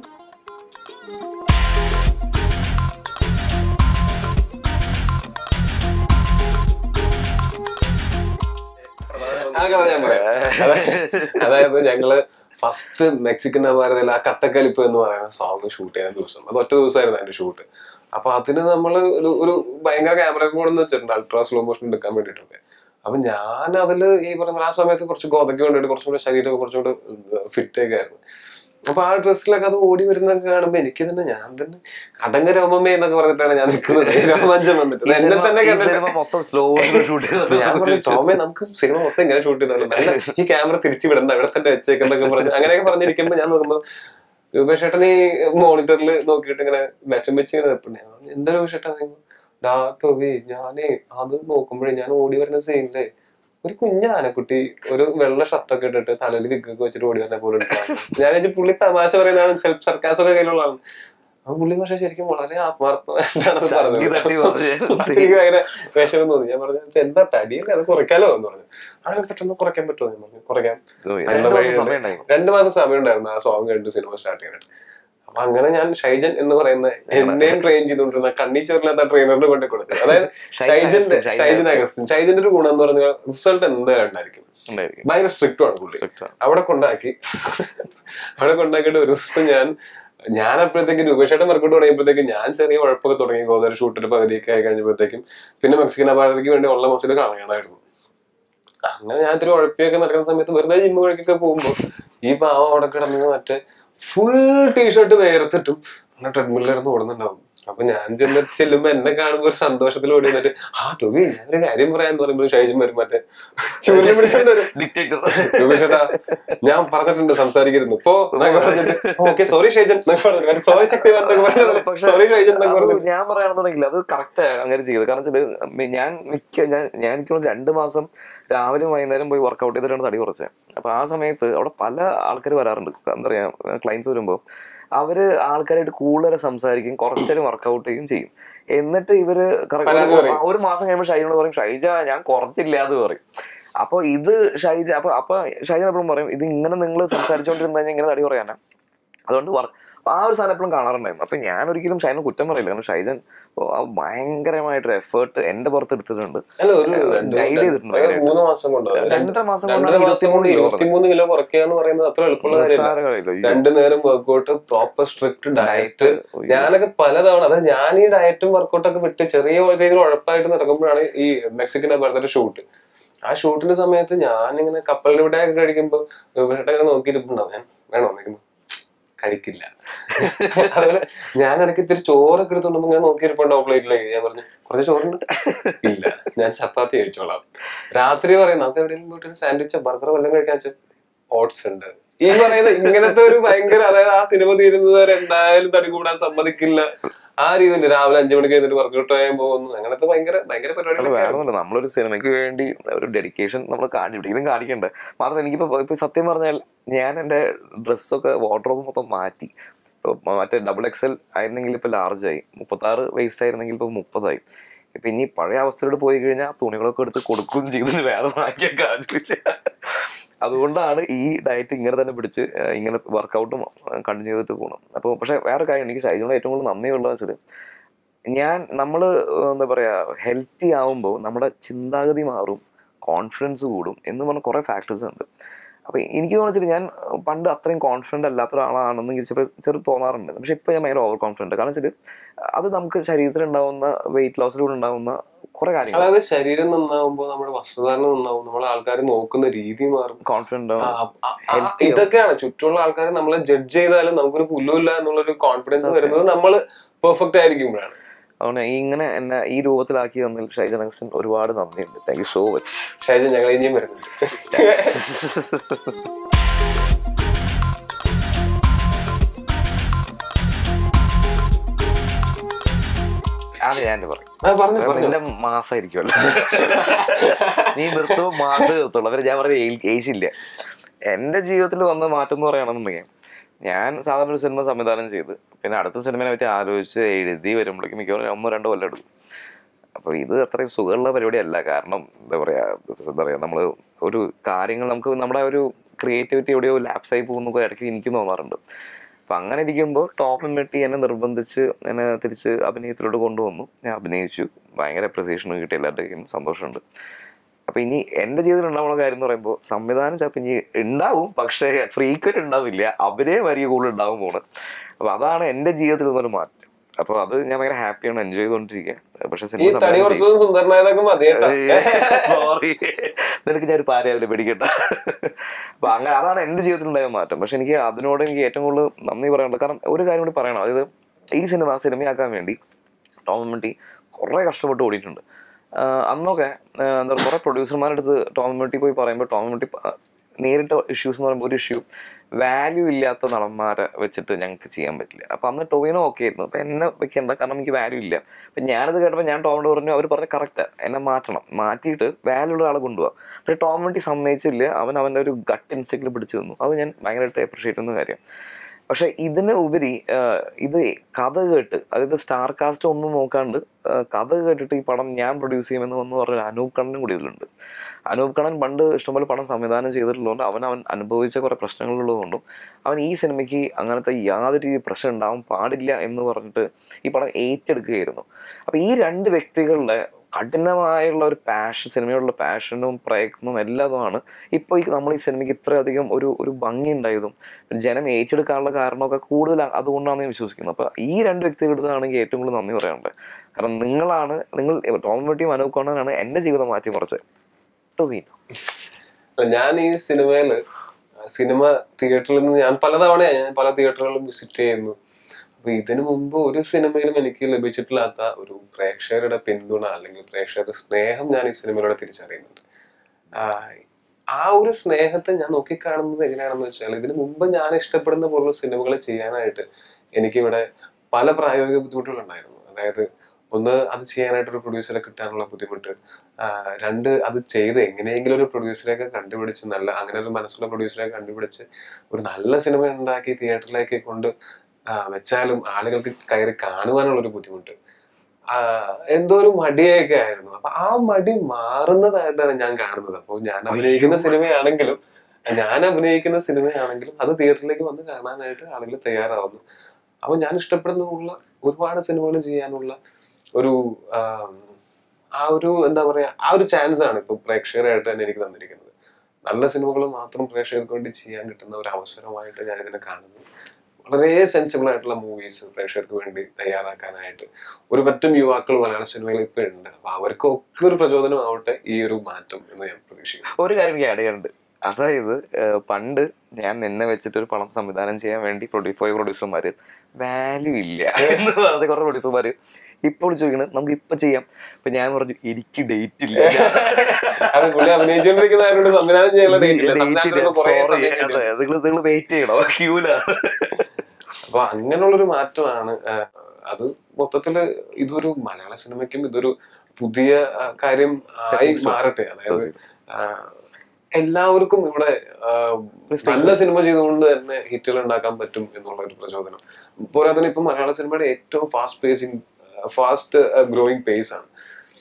ആ കഥ ഞാൻ പറയാം അതായത് അതായത് ഞങ്ങള് ഫസ്റ്റ് മെക്സിക്കൻ അമാരതയിൽ ആ കട്ടക്കലിപ്പ് എന്ന് പറയുന്ന സോങ് ഷൂട്ട് ചെയ്യുന്ന ദിവസം അത് ഒറ്റ ദിവസമായിരുന്നു അതിന്റെ ഷൂട്ട് അപ്പൊ അതിന് നമ്മൾ ഒരു ഒരു ഭയങ്കര ക്യാമറ കൂടെ വെച്ചിട്ടുണ്ട് അൾട്രാ സ്ലോ മോഷൻ എടുക്കാൻ വേണ്ടിയിട്ടൊക്കെ അപ്പൊ ഞാൻ അതില് ഈ പറഞ്ഞ ആ സമയത്ത് കുറച്ച് ഗോതയ്ക്ക് വേണ്ടിയിട്ട് കുറച്ചും കൂടെ ശരീരമൊക്കെ കുറച്ചും കൂടെ ഫിറ്റ് ഒക്കെ ആയിരുന്നു അപ്പൊ ആ ഡ്രസ്സിലൊക്കെ അത് ഓടി വരുന്നതൊക്കെ കാണുമ്പോ എനിക്ക് തന്നെ ഞാൻ തന്നെ അടങ്ങ രോമമേ എന്നൊക്കെ പറഞ്ഞിട്ടാണ് ഞാൻ നിൽക്കുന്നത് രോമാഞ്ചം വന്നിട്ട് ഈ എന്നെ സിനിമ- തന്നെ ഈ കണ്ടിട്ട് സിനിമ മൊത്തം സ്ലോ ഷൂട്ട് അപ്പൊ ഞാൻ പറഞ്ഞു ടോമേ നമുക്ക് സിനിമ മൊത്തം ഇങ്ങനെ ഷൂട്ട് ചെയ്താലും നല്ല ഈ ക്യാമറ തിരിച്ചു വിടണ്ട ഇവിടെ തന്നെ വെച്ചേക്കുന്നൊക്കെ പറഞ്ഞു അങ്ങനെയൊക്കെ പറഞ്ഞിരിക്കുമ്പോ ഞാൻ നോക്കുമ്പോ രൂപേഷ് ചേട്ടൻ ഈ മോണിറ്ററിൽ നോക്കിയിട്ട് ഇങ്ങനെ വിഷം വെച്ച് ഇങ്ങനെ നിൽപ്പുണ്ട് ഞാൻ പറഞ്ഞു, എന്താ രൂപേഷ് ചേട്ടൻ ഡാ ടോബി ഞാനേ അത് നോക്കുമ്പോഴേ ഞാൻ ഓടി വരുന്ന സീനില് ഒരു കുഞ്ഞ ആനക്കുട്ടി ഒരു വെള്ള ഷർട്ടൊക്കെ ഇട്ടിട്ട് തലയിൽ വിഗ്ഗൊക്കെ വെച്ചിട്ട് ഓടി വരുന്ന പോലെ ഉണ്ടായിരുന്നു. ഞാൻ വിചാരിച്ചു പുള്ളി തമാശ പറയുന്നതാണ് സെൽഫ് സർക്കാസം ഒക്കെ കയ്യിലുള്ളതാണ് ആ പുള്ളി പക്ഷെ ശരിക്കും വളരെ ആത്മാർത്ഥമായിട്ടാണ് അത് ചങ്കി തട്ടി പറഞ്ഞു. പറഞ്ഞത് എനിക്ക് ഭയങ്കര വിഷമം തോന്നി ഞാൻ പറഞ്ഞു "ഇപ്പൊ എന്താ തടിയല്ലേ അത് കുറയ്ക്കാലോ എന്ന് പറഞ്ഞു അങ്ങനെ പെട്ടെന്ന് കുറയ്ക്കാൻ പറ്റുമോ ഞാൻ പറഞ്ഞു കുറയ്ക്കാം രണ്ട് അതിനുള്ള മാസം വഴിയുണ്ട്." സമയം ഉണ്ടായിരുന്നു രണ്ട് മാസം സമയം ഉണ്ടായിരുന്നു ആ സോങ് കഴിഞ്ഞിട്ട് സിനിമ സ്റ്റാർട്ട് ചെയ്യാനായിട്ട് അപ്പൊ അങ്ങനെ ഞാൻ ഷൈജൻ എന്ന് പറയുന്ന എന്നെയും ട്രെയിൻ ചെയ്തുകൊണ്ടിരുന്ന കണ്ണി ചോറില്ലാത്ത ട്രെയിനറിന് കൊണ്ട് കൊടുത്തു അതായത് ഷൈജൻ ഷൈജന്റെ അഗസ്റ്റിൻ, ഷൈജൻ ഷൈജൻ അഗസ്റ്റിൻ. അഗസ്റ്റിൻ ഷൈജന്റെ ഒരു ഗുണം എന്ന് പറഞ്ഞാൽ റിസൾട്ട് എന്താ ഉണ്ടായിരിക്കും ഉണ്ടായിരിക്കും ഭയങ്കര സ്ട്രിക്റ്റും ആണ് പുള്ളി Strict ആണ്. അവിടെ കൊണ്ടാക്കി അവിടെ കൊണ്ടാക്കിയിട്ട് ഒരു ദിവസം ഞാൻ ഞാൻ അപ്പോഴത്തേക്ക് രൂപേഷേട്ടൻ വർക്കൗട്ട് തുടങ്ങിയപ്പോഴത്തേക്ക് ഞാൻ ചെറിയ ഉഴപ്പൊക്കെ തുടങ്ങി ഗോദര ഷൂട്ടിന്റെ പകുതിയൊക്കെ ആയി കഴിഞ്ഞപ്പോഴത്തേക്കും പിന്നെ മെക്സിക്കൻ അപാരതയ്ക്ക് വേണ്ടി ഉള്ള മസിൽ കളയണമായിരുന്നു അങ്ങനെ ഞാൻ ഇത്തിരി ഉഴപ്പിയൊക്കെ നടക്കുന്ന സമയത്ത് വെറുതെ ജിമ്മ് വഴിക്കൊക്കെ പോകുമ്പോ ഈ പാവം അവിടെ കിടന്ന് മറ്റേ ഫുൾ ടീഷർട്ട് വേർത്തിട്ടും അങ്ങനെ ട്രെഡ്മില്ലിരുന്ന് ഓടുന്നുണ്ടാവും അപ്പൊ ഞാൻ ചെന്ന് ചെല്ലുമ്പോ എന്നെ കാണുമ്പോ ഒരു സന്തോഷത്തിൽ ഓടി വന്നിട്ട് ആ ടൊബി ഞാനൊരു കാര്യം പറയാന്ന് പറയുമ്പോ ഷൈജും വരും മറ്റേ ചൂരിനെ പിടിച്ചോണ്ട് വരും ഡിക്റ്റേറ്റർ രൂപേഷേട്ടാ ഞാൻ പറഞ്ഞിട്ടുണ്ട് സംസാരിക്കരുത് ഇപ്പൊ പറഞ്ഞിട്ട് okay sorry Shaijan sorry Shakti sorry Shaijan എന്നൊക്കെ അത് പറഞ്ഞിട്ട് ഞാൻ പറയാണെന്നുണ്ടെങ്കിൽ അത് കറക്റ്റ് അങ്ങനെ ചെയ്തത് കാരണം വെച്ചാൽ ഞാൻ മിക്ക ഞാൻ ഞാൻ എനിക്ക് തോന്നുന്നു രണ്ട് മാസം രാവിലെ വൈകുന്നേരം പോയി വർക്കൗട്ട് ചെയ്തിട്ടാണ് തടി കുറച്ചത് അപ്പൊ ആ സമയത്ത് അവിടെ പല ആൾക്കാർ വരാറുണ്ട് എന്താ പറയാ ക്ലയൻസ് വരുമ്പോൾ അവര് ആൾക്കാരായിട്ട് കൂടുതൽ സംസാരിക്കും കുറച്ചേരം വർക്കൗട്ട് ചെയ്യും ചെയ്യും എന്നിട്ട് ഇവര് correct പരാതി ഒരു- പറയും. ഒരു മാസം കഴിയുമ്പോൾ ഷൈജോട് പറയും ഷൈജ ഞാൻ കുറച്ചില്ല എന്ന് പറയും അപ്പൊ ഇത് ഷൈജ അപ്പൊ അപ്പൊ ഷൈജ എപ്പോഴും പറയും ഇത് ഇങ്ങനെ നിങ്ങൾ സംസാരിച്ചുകൊണ്ടിരുന്ന കഴിഞ്ഞാൽ ഇങ്ങനെ തടി കുറയാനാ അതുകൊണ്ട് വർ- അപ്പൊ ആ ഒരു സാധനം എപ്പോഴും കാണാറുണ്ടായിരുന്നു അപ്പൊ ഞാൻ ഒരിക്കലും ഷൈനെ കുറ്റം പറയില്ല കാരണം ഷൈജൻ ഓ, ആ ഭയങ്കരമായിട്ടൊരു എഫേർട്ട് എന്റെ പുറത്ത് എടുത്തിട്ടുണ്ട് അല്ല ഒരു രണ്ട് ഗൈഡ് ചെയ്തിട്ടുണ്ട് ഭയങ്കര ഭയങ്കരമായിട്ട്. മൂന്ന് മാസം കൊണ്ടോ രണ്ടര മാസം കൊണ്ട് രണ്ടര മാസം കൊണ്ട് 23 കിലോ ഇരുപത്തിമൂന്ന് കിലോ കുറയ്ക്കുക എന്ന് പറയുന്നത് അത്ര എളുപ്പമുള്ള കാര്യമല്ല നിസ്സാര കാര്യമില്ല. അയ്യോ. രണ്ടു നേരം വർക്കൗട്ട് പ്രോപ്പർ സ്ട്രിക്റ്റ് ഡയറ്റ് അയ്യോ. ഞാനൊക്കെ പലതവണ അതായത് ഞാൻ ഈ ഡയറ്റും വർക്കൗട്ടൊക്കെ വിട്ട് ചെറിയ രീതിയിൽ ഉഴപ്പായിട്ട് നടക്കുമ്പോഴാണ് ഈ മെക്സിക്കൻ ബർത്തഡേ ഷൂട്ട് ആ ഷൂട്ടിന്റെ സമയത്ത് ഞാനിങ്ങനെ കപ്പലിലൂടെ ഒക്കെ കഴിക്കുമ്പോ ഇങ്ങനെ നോക്കിയിട്ടുണ്ടാവും ഞാൻ വേണോ നിൽക്കുന്നു കഴിക്കില്ല അതുപോലെ ഞാൻ ഇടയ്ക്ക് ഇത്തിരി ചോറൊക്കെ എടുത്തോണ്ട് ഇങ്ങനെ നോക്കിയിരിപ്പുണ്ടാവും പ്ലേറ്റിലേക്ക് ഞാൻ പറഞ്ഞു കുറച്ച് ചോറുണ്ട് ഇല്ല ഞാൻ ചപ്പാത്തി കഴിച്ചോളാം രാത്രി പറയും നമുക്ക് എവിടെയെങ്കിലും പോയിട്ട് സാൻഡ്വിച്ച് ബർഗർ വല്ലതും കഴിക്കാൻ വെച്ചാൽ ഓട്സ് ഉണ്ട് ഈ പറയുന്ന ഇങ്ങനത്തെ ഒരു ഭയങ്കര അതായത് ആ സിനിമ തീരുന്നത് വരെ എന്തായാലും തടി കൂടാൻ സമ്മതിക്കില്ല ആ രീതിയിൽ രാവിലെ അഞ്ചു മണിക്ക് എഴുന്നിട്ട് വർക്കൗട്ട് ചെയ്യാൻ പോകുന്നു അങ്ങനത്തെ ഭയങ്കര ഭയങ്കര അല്ല വേറെ പരിപാടി ഒന്നുമില്ല നമ്മളൊരു സിനിമയ്ക്ക് വേണ്ടി ഒരു ഡെഡിക്കേഷൻ നമ്മൾ കാണി എവിടെയെങ്കിലും കാണിക്കണ്ടേ മാത്രമല്ല എനിക്കിപ്പോ ഇപ്പൊ സത്യം പറഞ്ഞാൽ ഞാൻ എന്റെ ഡ്രസ്സൊക്കെ വാർഡ്രോബ് മൊത്തം മാറ്റി ഇപ്പൊ മറ്റേ ഡബിൾ എക്സൽ ആയിരുന്നെങ്കിൽ ഇപ്പൊ ലാർജ് ആയി മുപ്പത്താറ് വേസ്റ്റ് ആയിരുന്നെങ്കിൽ ഇപ്പൊ മുപ്പതായി ഇപ്പൊ ഇനി പഴയ അവസ്ഥയിലോട്ട് പോയി കഴിഞ്ഞാൽ തുണികളൊക്കെ എടുത്ത് കൊടുക്കുകയും ചെയ്തിട്ട് വേറെ വാങ്ങിക്കാൻ കാശില്ല അതുകൊണ്ടാണ് ഈ ഡയറ്റ് ഇങ്ങനെ തന്നെ പിടിച്ച് ആ, ഇങ്ങനെ വർക്കൗട്ടും കണ്ടിന്യൂ ചെയ്തിട്ട് പോകണം അപ്പോൾ പക്ഷേ വേറെ കാര്യം എനിക്ക് ഷൈജോട് ഏറ്റവും കൂടുതൽ നന്ദിയുള്ളത് വെച്ചാൽ ഞാൻ നമ്മൾ എന്താ പറയുക ഹെൽത്തി ആവുമ്പോൾ നമ്മുടെ ചിന്താഗതി മാറും കോൺഫിഡൻസ് കൂടും എന്ന് പറഞ്ഞ കുറേ ഫാക്ടേഴ്സ് ഉണ്ട് അപ്പോൾ എനിക്ക് തോന്നിച്ചിട്ട് ഞാൻ പണ്ട് അത്രയും കോൺഫിഡൻ്റ് അല്ലാത്ത ഒരാളാണെന്ന് ചിലപ്പോൾ ചെറു തോന്നാറുണ്ട് പക്ഷെ ഇപ്പോൾ ഞാൻ ഭയങ്കര ഓവർ കോൺഫിഡൻറ്റ് കാരണം വെച്ചിട്ട് അത് നമുക്ക് ശരീരത്തിൽ ഉണ്ടാവുന്ന വെയിറ്റ് ലോസിലൂടെ ഉണ്ടാവുന്ന കുറേ കാര്യങ്ങൾ അതായത് ശരീരം നന്നാവുമ്പോ നമ്മുടെ വസ്ത്രധാരണം നന്നാവും നമ്മളെ ആൾക്കാർ നോക്കുന്ന രീതി മാറും കോൺഫിഡൻ്റ് ആ, ആവും ആ, ആ, ഇതൊക്കെയാണ് ചുറ്റുമുള്ള ആൾക്കാർ നമ്മളെ ജഡ്ജ് ചെയ്താലും നമുക്കൊരു പുല്ലുമില്ല എന്നുള്ളൊരു കോൺഫിഡൻസ് വരുന്നത് നമ്മൾ പെർഫെക്റ്റ് ആയിരിക്കുമ്പോഴാണ് അതുകൊണ്ട് ഈ ഇങ്ങനെ എന്നെ ഈ രൂപത്തിലാക്കി തന്നതിൽ ഷൈജ നെക്സ്റ്റൻ ഒരുപാട് നന്ദിയുണ്ട് thank you so much Shaija ഞങ്ങൾ ഇനിയും വരുന്നുണ്ട് അത് ഞാൻ പറയും ആ, പറഞ്ഞു പറഞ്ഞു നിന്റെ മാസമായിരിക്കുമല്ലോ നീ നിർത്തുമ്പോൾ മാസം നിർത്തുള്ളൂ അവര് ഞാൻ പറഞ്ഞ ഏജ് ഇല്ല എന്റെ ജീവിതത്തിൽ വന്ന മാറ്റം എന്ന് പറയുകയാണെന്നുണ്ടെങ്കിൽ ഞാൻ സാധാരണ ഒരു സിനിമ സംവിധാനം ചെയ്ത് പിന്നെ അടുത്ത സിനിമയെ പറ്റി ആലോചിച്ച് എഴുതി വരുമ്പോഴേക്കും മിക്കവാറും ഒന്നോ രണ്ടോ കൊല്ലം എടുക്കും അപ്പോൾ ഇത് അത്രയും സുഖമുള്ള പരിപാടിയല്ല കാരണം എന്താ പറയാ എന്താ പറയാ നമ്മൾ ഒരു കാര്യങ്ങൾ നമുക്ക് നമ്മുടെ ഒരു ക്രിയേറ്റിവിറ്റി എവിടെയോ ലാപ്സ് ആയി പോകുന്നൊക്കെ ഇടയ്ക്ക് എനിക്ക് തോന്നാറുണ്ട് അപ്പം അങ്ങനെ ഇരിക്കുമ്പോൾ ടോപ്പ് മെട്ടി എന്നെ നിർബന്ധിച്ച് എന്നെ തിരിച്ച് അഭിനയത്തിലോട്ട് കൊണ്ടുവന്നു ഞാൻ അഭിനയിച്ചു ഭയങ്കര അപ്രിസിയേഷൻ കിട്ടി എല്ലാവരുടെയും സന്തോഷമുണ്ട് അപ്പം ഇനി എൻ്റെ ജീവിതത്തിൽ ഉണ്ടാവുന്ന കാര്യം എന്ന് പറയുമ്പോൾ സംവിധാനം ചിലപ്പോൾ ഇനി ഉണ്ടാവും പക്ഷേ ഫ്രീക്വൻറ്റ് ഉണ്ടാവില്ല അഭിനയം വലിയ കൂടുതൽ ഉണ്ടാവും പോണ് അപ്പോൾ അതാണ് എൻ്റെ ജീവിതത്തിൽ നിന്നൊരു മാറ്റം അപ്പോൾ അത് ഞാൻ ഭയങ്കര ഹാപ്പിയാണ് എൻജോയ് ചെയ്തുകൊണ്ടിരിക്കുക പക്ഷേ ഈ സിനിമ തടി കുറച്ചതും സുന്ദരനായതൊക്കെ മതി കേട്ടോ സോറി നിനക്ക് ഞാൻ ഒരു പാരയാവില്ല പിടിക്കട്ട അപ്പൊ അങ്ങനെ അതാണ് എന്റെ ജീവിതത്തിൽ ഉണ്ടായ മാറ്റം പക്ഷെ എനിക്ക് അതിനോട് എനിക്ക് ഏറ്റവും കൂടുതൽ നന്ദി പറയാനുള്ളത് കാരണം ഒരു കാര്യം കൂടി പറയണം അതായത് ഈ സിനിമ സിനിമയാക്കാൻ വേണ്ടി ടോം മെട്ടി കുറേ കഷ്ടപ്പെട്ട് ഓടിയിട്ടുണ്ട് ആഹ് അന്നൊക്കെ ആഹ് എന്താ പറയുക കുറേ പ്രൊഡ്യൂസർമാരുടെ അടുത്ത് ടോം മെട്ടി പോയി പറയുമ്പോൾ ടോം മെട്ടി പ- നേരിട്ട ഇഷ്യൂസ് എന്ന് പറയുമ്പോൾ ഒരു ഇഷ്യൂ വാല്യൂ ഇല്ലാത്ത നടന്മാരെ വെച്ചിട്ട് ഞങ്ങൾക്ക് ചെയ്യാൻ പറ്റില്ല അപ്പൊ അന്ന് ടോവിനോ ഓക്കെ ആയിരുന്നു അപ്പൊ എന്നെ വെക്കണ്ട കാരണം എനിക്ക് വാല്യൂ ഇല്ല അപ്പൊ ഞാനത് കേട്ടപ്പോൾ ഞാൻ ടോമിനോട് പറഞ്ഞു അവർ പറഞ്ഞ കറക്റ്റ് എന്നെ മാറ്റണം മാറ്റിയിട്ട് വാല്യൂ ഉള്ള ആളെ കൊണ്ടുപോകാം പക്ഷെ ടോം വേണ്ടി സമ്മതിച്ചില്ല അവൻ അവൻ്റെ ഒരു ഗട്ട് ഇൻസ്റ്റിക്റ്റിൽ പിടിച്ചു തന്നു അത് ഞാൻ ഭയങ്കരമായിട്ട് അപ്രിഷിയേറ്റ് ചെയ്യുന്ന കാര്യം പക്ഷെ ഇതിന് ഉപരി ആഹ് ഇത് കഥ കേട്ട് അതായത് സ്റ്റാർ കാസ്റ്റ് ഒന്നും നോക്കാണ്ട് ആഹ് കഥ കേട്ടിട്ട് ഈ പടം ഞാൻ പ്രൊഡ്യൂസ് ചെയ്യുമെന്ന് വന്ന് പറഞ്ഞ അനൂപ് കണ്ണനും കൂടി ഇതിലുണ്ട് അനൂപ് കണ്ണൻ പണ്ട് ഇഷ്ടംപോലെ പടം സംവിധാനം ചെയ്തിട്ടുള്ളതുകൊണ്ട് അവൻ അവൻ അനുഭവിച്ച കുറേ പ്രശ്നങ്ങളുള്ളതുകൊണ്ടും അവൻ ഈ സിനിമയ്ക്ക് അങ്ങനത്തെ യാതൊരു രീതി പ്രശ്നം ഉണ്ടാവാൻ പാടില്ല എന്ന് പറഞ്ഞിട്ട് ഈ പടം ഏറ്റെടുക്കുകയായിരുന്നു അപ്പോൾ ഈ രണ്ട് വ്യക്തികളുടെ കഠിനമായുള്ള ഒരു പാഷൻ സിനിമയോടുള്ള പാഷനും പ്രയത്നവും എല്ലാതുമാണ് ഇപ്പോൾ ഈ നമ്മൾ ഈ സിനിമയ്ക്ക് ഇത്രയധികം ഒരു ഒരു ഭംഗി ഉണ്ടായതും പിന്നെ ജനം ഏറ്റെടുക്കാനുള്ള കാരണമൊക്കെ കൂടുതൽ അതുകൊണ്ടാണ് ഞാൻ വിശ്വസിക്കുന്നത് അപ്പോൾ ഈ രണ്ട് വ്യക്തികളുടെതാണെങ്കിൽ ഏറ്റവും കൂടുതൽ നന്ദി പറയാനുണ്ട് കാരണം നിങ്ങളാണ് നിങ്ങൾ ടോമറ്റിയും അനൂപ് കോണനാണ് എൻ്റെ ജീവിതം മാറ്റിമറിച്ചത് ടൊവീനോ അല്ല, ഞാൻ ഈ സിനിമയില് സിനിമ തിയേറ്ററിൽ നിന്ന് ഞാൻ പലതവണ ഞാൻ പല തിയേറ്ററുകളിലും വിസിറ്റ് ചെയ്യുന്നു അപ്പൊ ഇതിനു മുമ്പ് ഒരു സിനിമയിലും എനിക്ക് ലഭിച്ചിട്ടില്ലാത്ത ഒരു പ്രേക്ഷകരുടെ പിന്തുണ അല്ലെങ്കിൽ പ്രേക്ഷകരുടെ സ്നേഹം ഞാൻ ഈ സിനിമയിലൂടെ തിരിച്ചറിയുന്നുണ്ട് ആഹ് ആ ഒരു സ്നേഹത്തെ ഞാൻ നോക്കിക്കാണുന്നത് എങ്ങനെയാണെന്ന് വെച്ചാൽ ഇതിനു മുമ്പ് ഞാൻ ഇഷ്ടപ്പെടുന്ന പോലുള്ള സിനിമകൾ ചെയ്യാനായിട്ട് എനിക്കിവിടെ പല പ്രായോഗിക ബുദ്ധിമുട്ടുകളുണ്ടായിരുന്നു അതായത് ഒന്ന് അത് ചെയ്യാനായിട്ട് ഒരു പ്രൊഡ്യൂസറെ കിട്ടാനുള്ള ബുദ്ധിമുട്ട് ആഹ് രണ്ട് അത് ചെയ്ത് എങ്ങനെയെങ്കിലും ഒരു പ്രൊഡ്യൂസറെയൊക്കെ കണ്ടുപിടിച്ച് നല്ല അങ്ങനെ ഒരു മനസ്സുള്ള പ്രൊഡ്യൂസറെ കണ്ടുപിടിച്ച് ഒരു നല്ല സിനിമ ഉണ്ടാക്കി തിയേറ്ററിലേക്ക് കൊണ്ട് ആഹ് വെച്ചാലും ആളുകൾക്ക് കയറി കാണുവാനുള്ള ഒരു ബുദ്ധിമുട്ട് ആഹ് എന്തോ ഒരു മടിയൊക്കെ ആയിരുന്നു അപ്പൊ ആ മടി മാറുന്നതായിട്ടാണ് ഞാൻ കാണുന്നത് അപ്പോൾ ഞാൻ അഭിനയിക്കുന്ന സിനിമയാണെങ്കിലും ഞാൻ അഭിനയിക്കുന്ന സിനിമയാണെങ്കിലും അത് തിയേറ്ററിലേക്ക് വന്ന് കാണാനായിട്ട് ആളുകൾ തയ്യാറാവുന്നു അപ്പൊ ഞാൻ ഇഷ്ടപ്പെടുന്നതുള്ള ഒരുപാട് സിനിമകൾ ചെയ്യാനുള്ള ഒരു ആം, ആ ഒരു എന്താ പറയാ ആ ഒരു ചാൻസ് ആണ് ഇപ്പൊ പ്രേക്ഷകരായിട്ട് തന്നെ എനിക്ക് തന്നിരിക്കുന്നത് നല്ല സിനിമകൾ മാത്രം പ്രേക്ഷകർക്ക് വേണ്ടി ചെയ്യാൻ കിട്ടുന്ന ഒരു അവസരമായിട്ട് ഞാൻ ഇതിനെ കാണുന്നു വളരെ സെൻസിബിൾ ആയിട്ടുള്ള മൂവീസ് പ്രേക്ഷകർക്ക് വേണ്ടി തയ്യാറാക്കാനായിട്ട് ഒരു പറ്റം യുവാക്കൾ മലയാള സിനിമയിൽ ഇപ്പൊ ഉണ്ട് അപ്പൊ അവർക്കൊക്കെ ഒരു പ്രചോദനമാവട്ടെ ഈ ഒരു മാറ്റം എന്ന് ഞാൻ പ്രതീക്ഷിക്കുന്നു ഒരു കാര്യം എനിക്ക് ആഡ് ചെയ്യാനുണ്ട് അതായത് ഏഹ്, പണ്ട് ഞാൻ എന്നെ വെച്ചിട്ട് ഒരു പടം സംവിധാനം ചെയ്യാൻ വേണ്ടി പ്രൊഡ്യൂ പോയ പ്രൊഡ്യൂസർമാര് വാല്യൂ ഇല്ല എന്ന് പറഞ്ഞ കുറെ പ്രൊഡ്യൂസർമാര് ഇപ്പോൾ ചോദിക്കുന്നത് നമുക്ക് ഇപ്പൊ ചെയ്യാം അപ്പൊ ഞാൻ പറഞ്ഞു എനിക്ക് ഡേറ്റ് ഇല്ല അത് പുള്ളി അഭിനയിച്ചുകൊണ്ടിരിക്കുന്നതായതുകൊണ്ട് സംവിധാനം ചെയ്യാനുള്ള ഡേറ്റ് ഇല്ല സംവിധാനത്തിന് ഇപ്പൊ കുറേ സമയം വേണ്ടി വരും. നിങ്ങൾ നിങ്ങൾ വെയിറ്റ് ചെയ്യണം ക്യൂലാണ് അപ്പൊ അങ്ങനെയുള്ളൊരു മാറ്റമാണ് ആഹ്, അത് മൊത്തത്തില് ഇതൊരു മലയാള സിനിമയ്ക്കും ഇതൊരു പുതിയ ആഹ്, കാര്യം ആയി മാറട്ടെ അതായത് ആഹ്, എല്ലാവർക്കും ഇവിടെ ആഹ്, നല്ല സിനിമ ചെയ്തുകൊണ്ട് തന്നെ ഹിറ്റുകൾ ഉണ്ടാക്കാൻ പറ്റും എന്നുള്ള ഒരു പ്രചോദനം പോരാതെ ഇപ്പൊ മലയാള സിനിമയുടെ ഏറ്റവും fast pacing fast growing pace ആണ്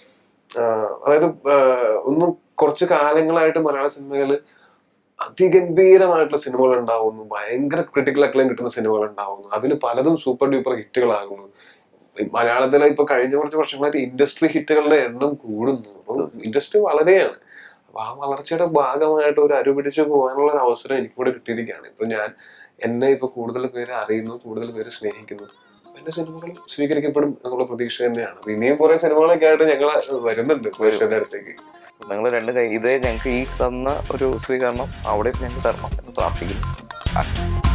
ആഹ്, അതായത് ആഹ്, ഒന്നും കുറച്ച് കാലങ്ങളായിട്ട് മലയാള സിനിമയിൽ അതിഗംഭീരമായിട്ടുള്ള സിനിമകൾ ഉണ്ടാവുന്നു ഭയങ്കര ക്രിട്ടിക്കൽ അക്ലം കിട്ടുന്ന സിനിമകൾ ഉണ്ടാവുന്നു അതിൽ പലതും സൂപ്പർ ഡ്യൂപ്പർ ഹിറ്റുകളാകുന്നു ഈ മലയാളത്തിലെ ഇപ്പൊ കഴിഞ്ഞ കുറച്ച് വർഷങ്ങളായിട്ട് ഇൻഡസ്ട്രി ഹിറ്റുകളുടെ എണ്ണം കൂടുന്നു അപ്പൊ ഇൻഡസ്ട്രി വളരെയാണ് അപ്പൊ ആ വളർച്ചയുടെ ഭാഗമായിട്ട് ഒരു അരുപിടിച്ച് പോകാനുള്ള ഒരു അവസരം എനിക്കിവിടെ കിട്ടിയിരിക്കുകയാണ് ഇപ്പൊ ഞാൻ എന്നെ ഇപ്പൊ കൂടുതൽ പേര് അറിയുന്നു കൂടുതൽ പേര് സ്നേഹിക്കുന്നു അപ്പൊ എന്റെ സിനിമകൾ സ്വീകരിക്കപ്പെടും എന്നുള്ള പ്രതീക്ഷ തന്നെയാണ് അപ്പൊ ഇനിയും കുറെ സിനിമകളൊക്കെ ആയിട്ട് ഞങ്ങൾ വരുന്നുണ്ട് പ്രേക്ഷകരുടെ അടുത്തേക്ക് നിങ്ങൾ രണ്ട് കൈ ഇതേ ഞങ്ങൾക്ക് ഈ തന്ന ഒരു സ്വീകരണം അവിടെ ഞങ്ങൾക്ക് തരണം എന്ന് പ്രാർത്ഥിക്കുന്നു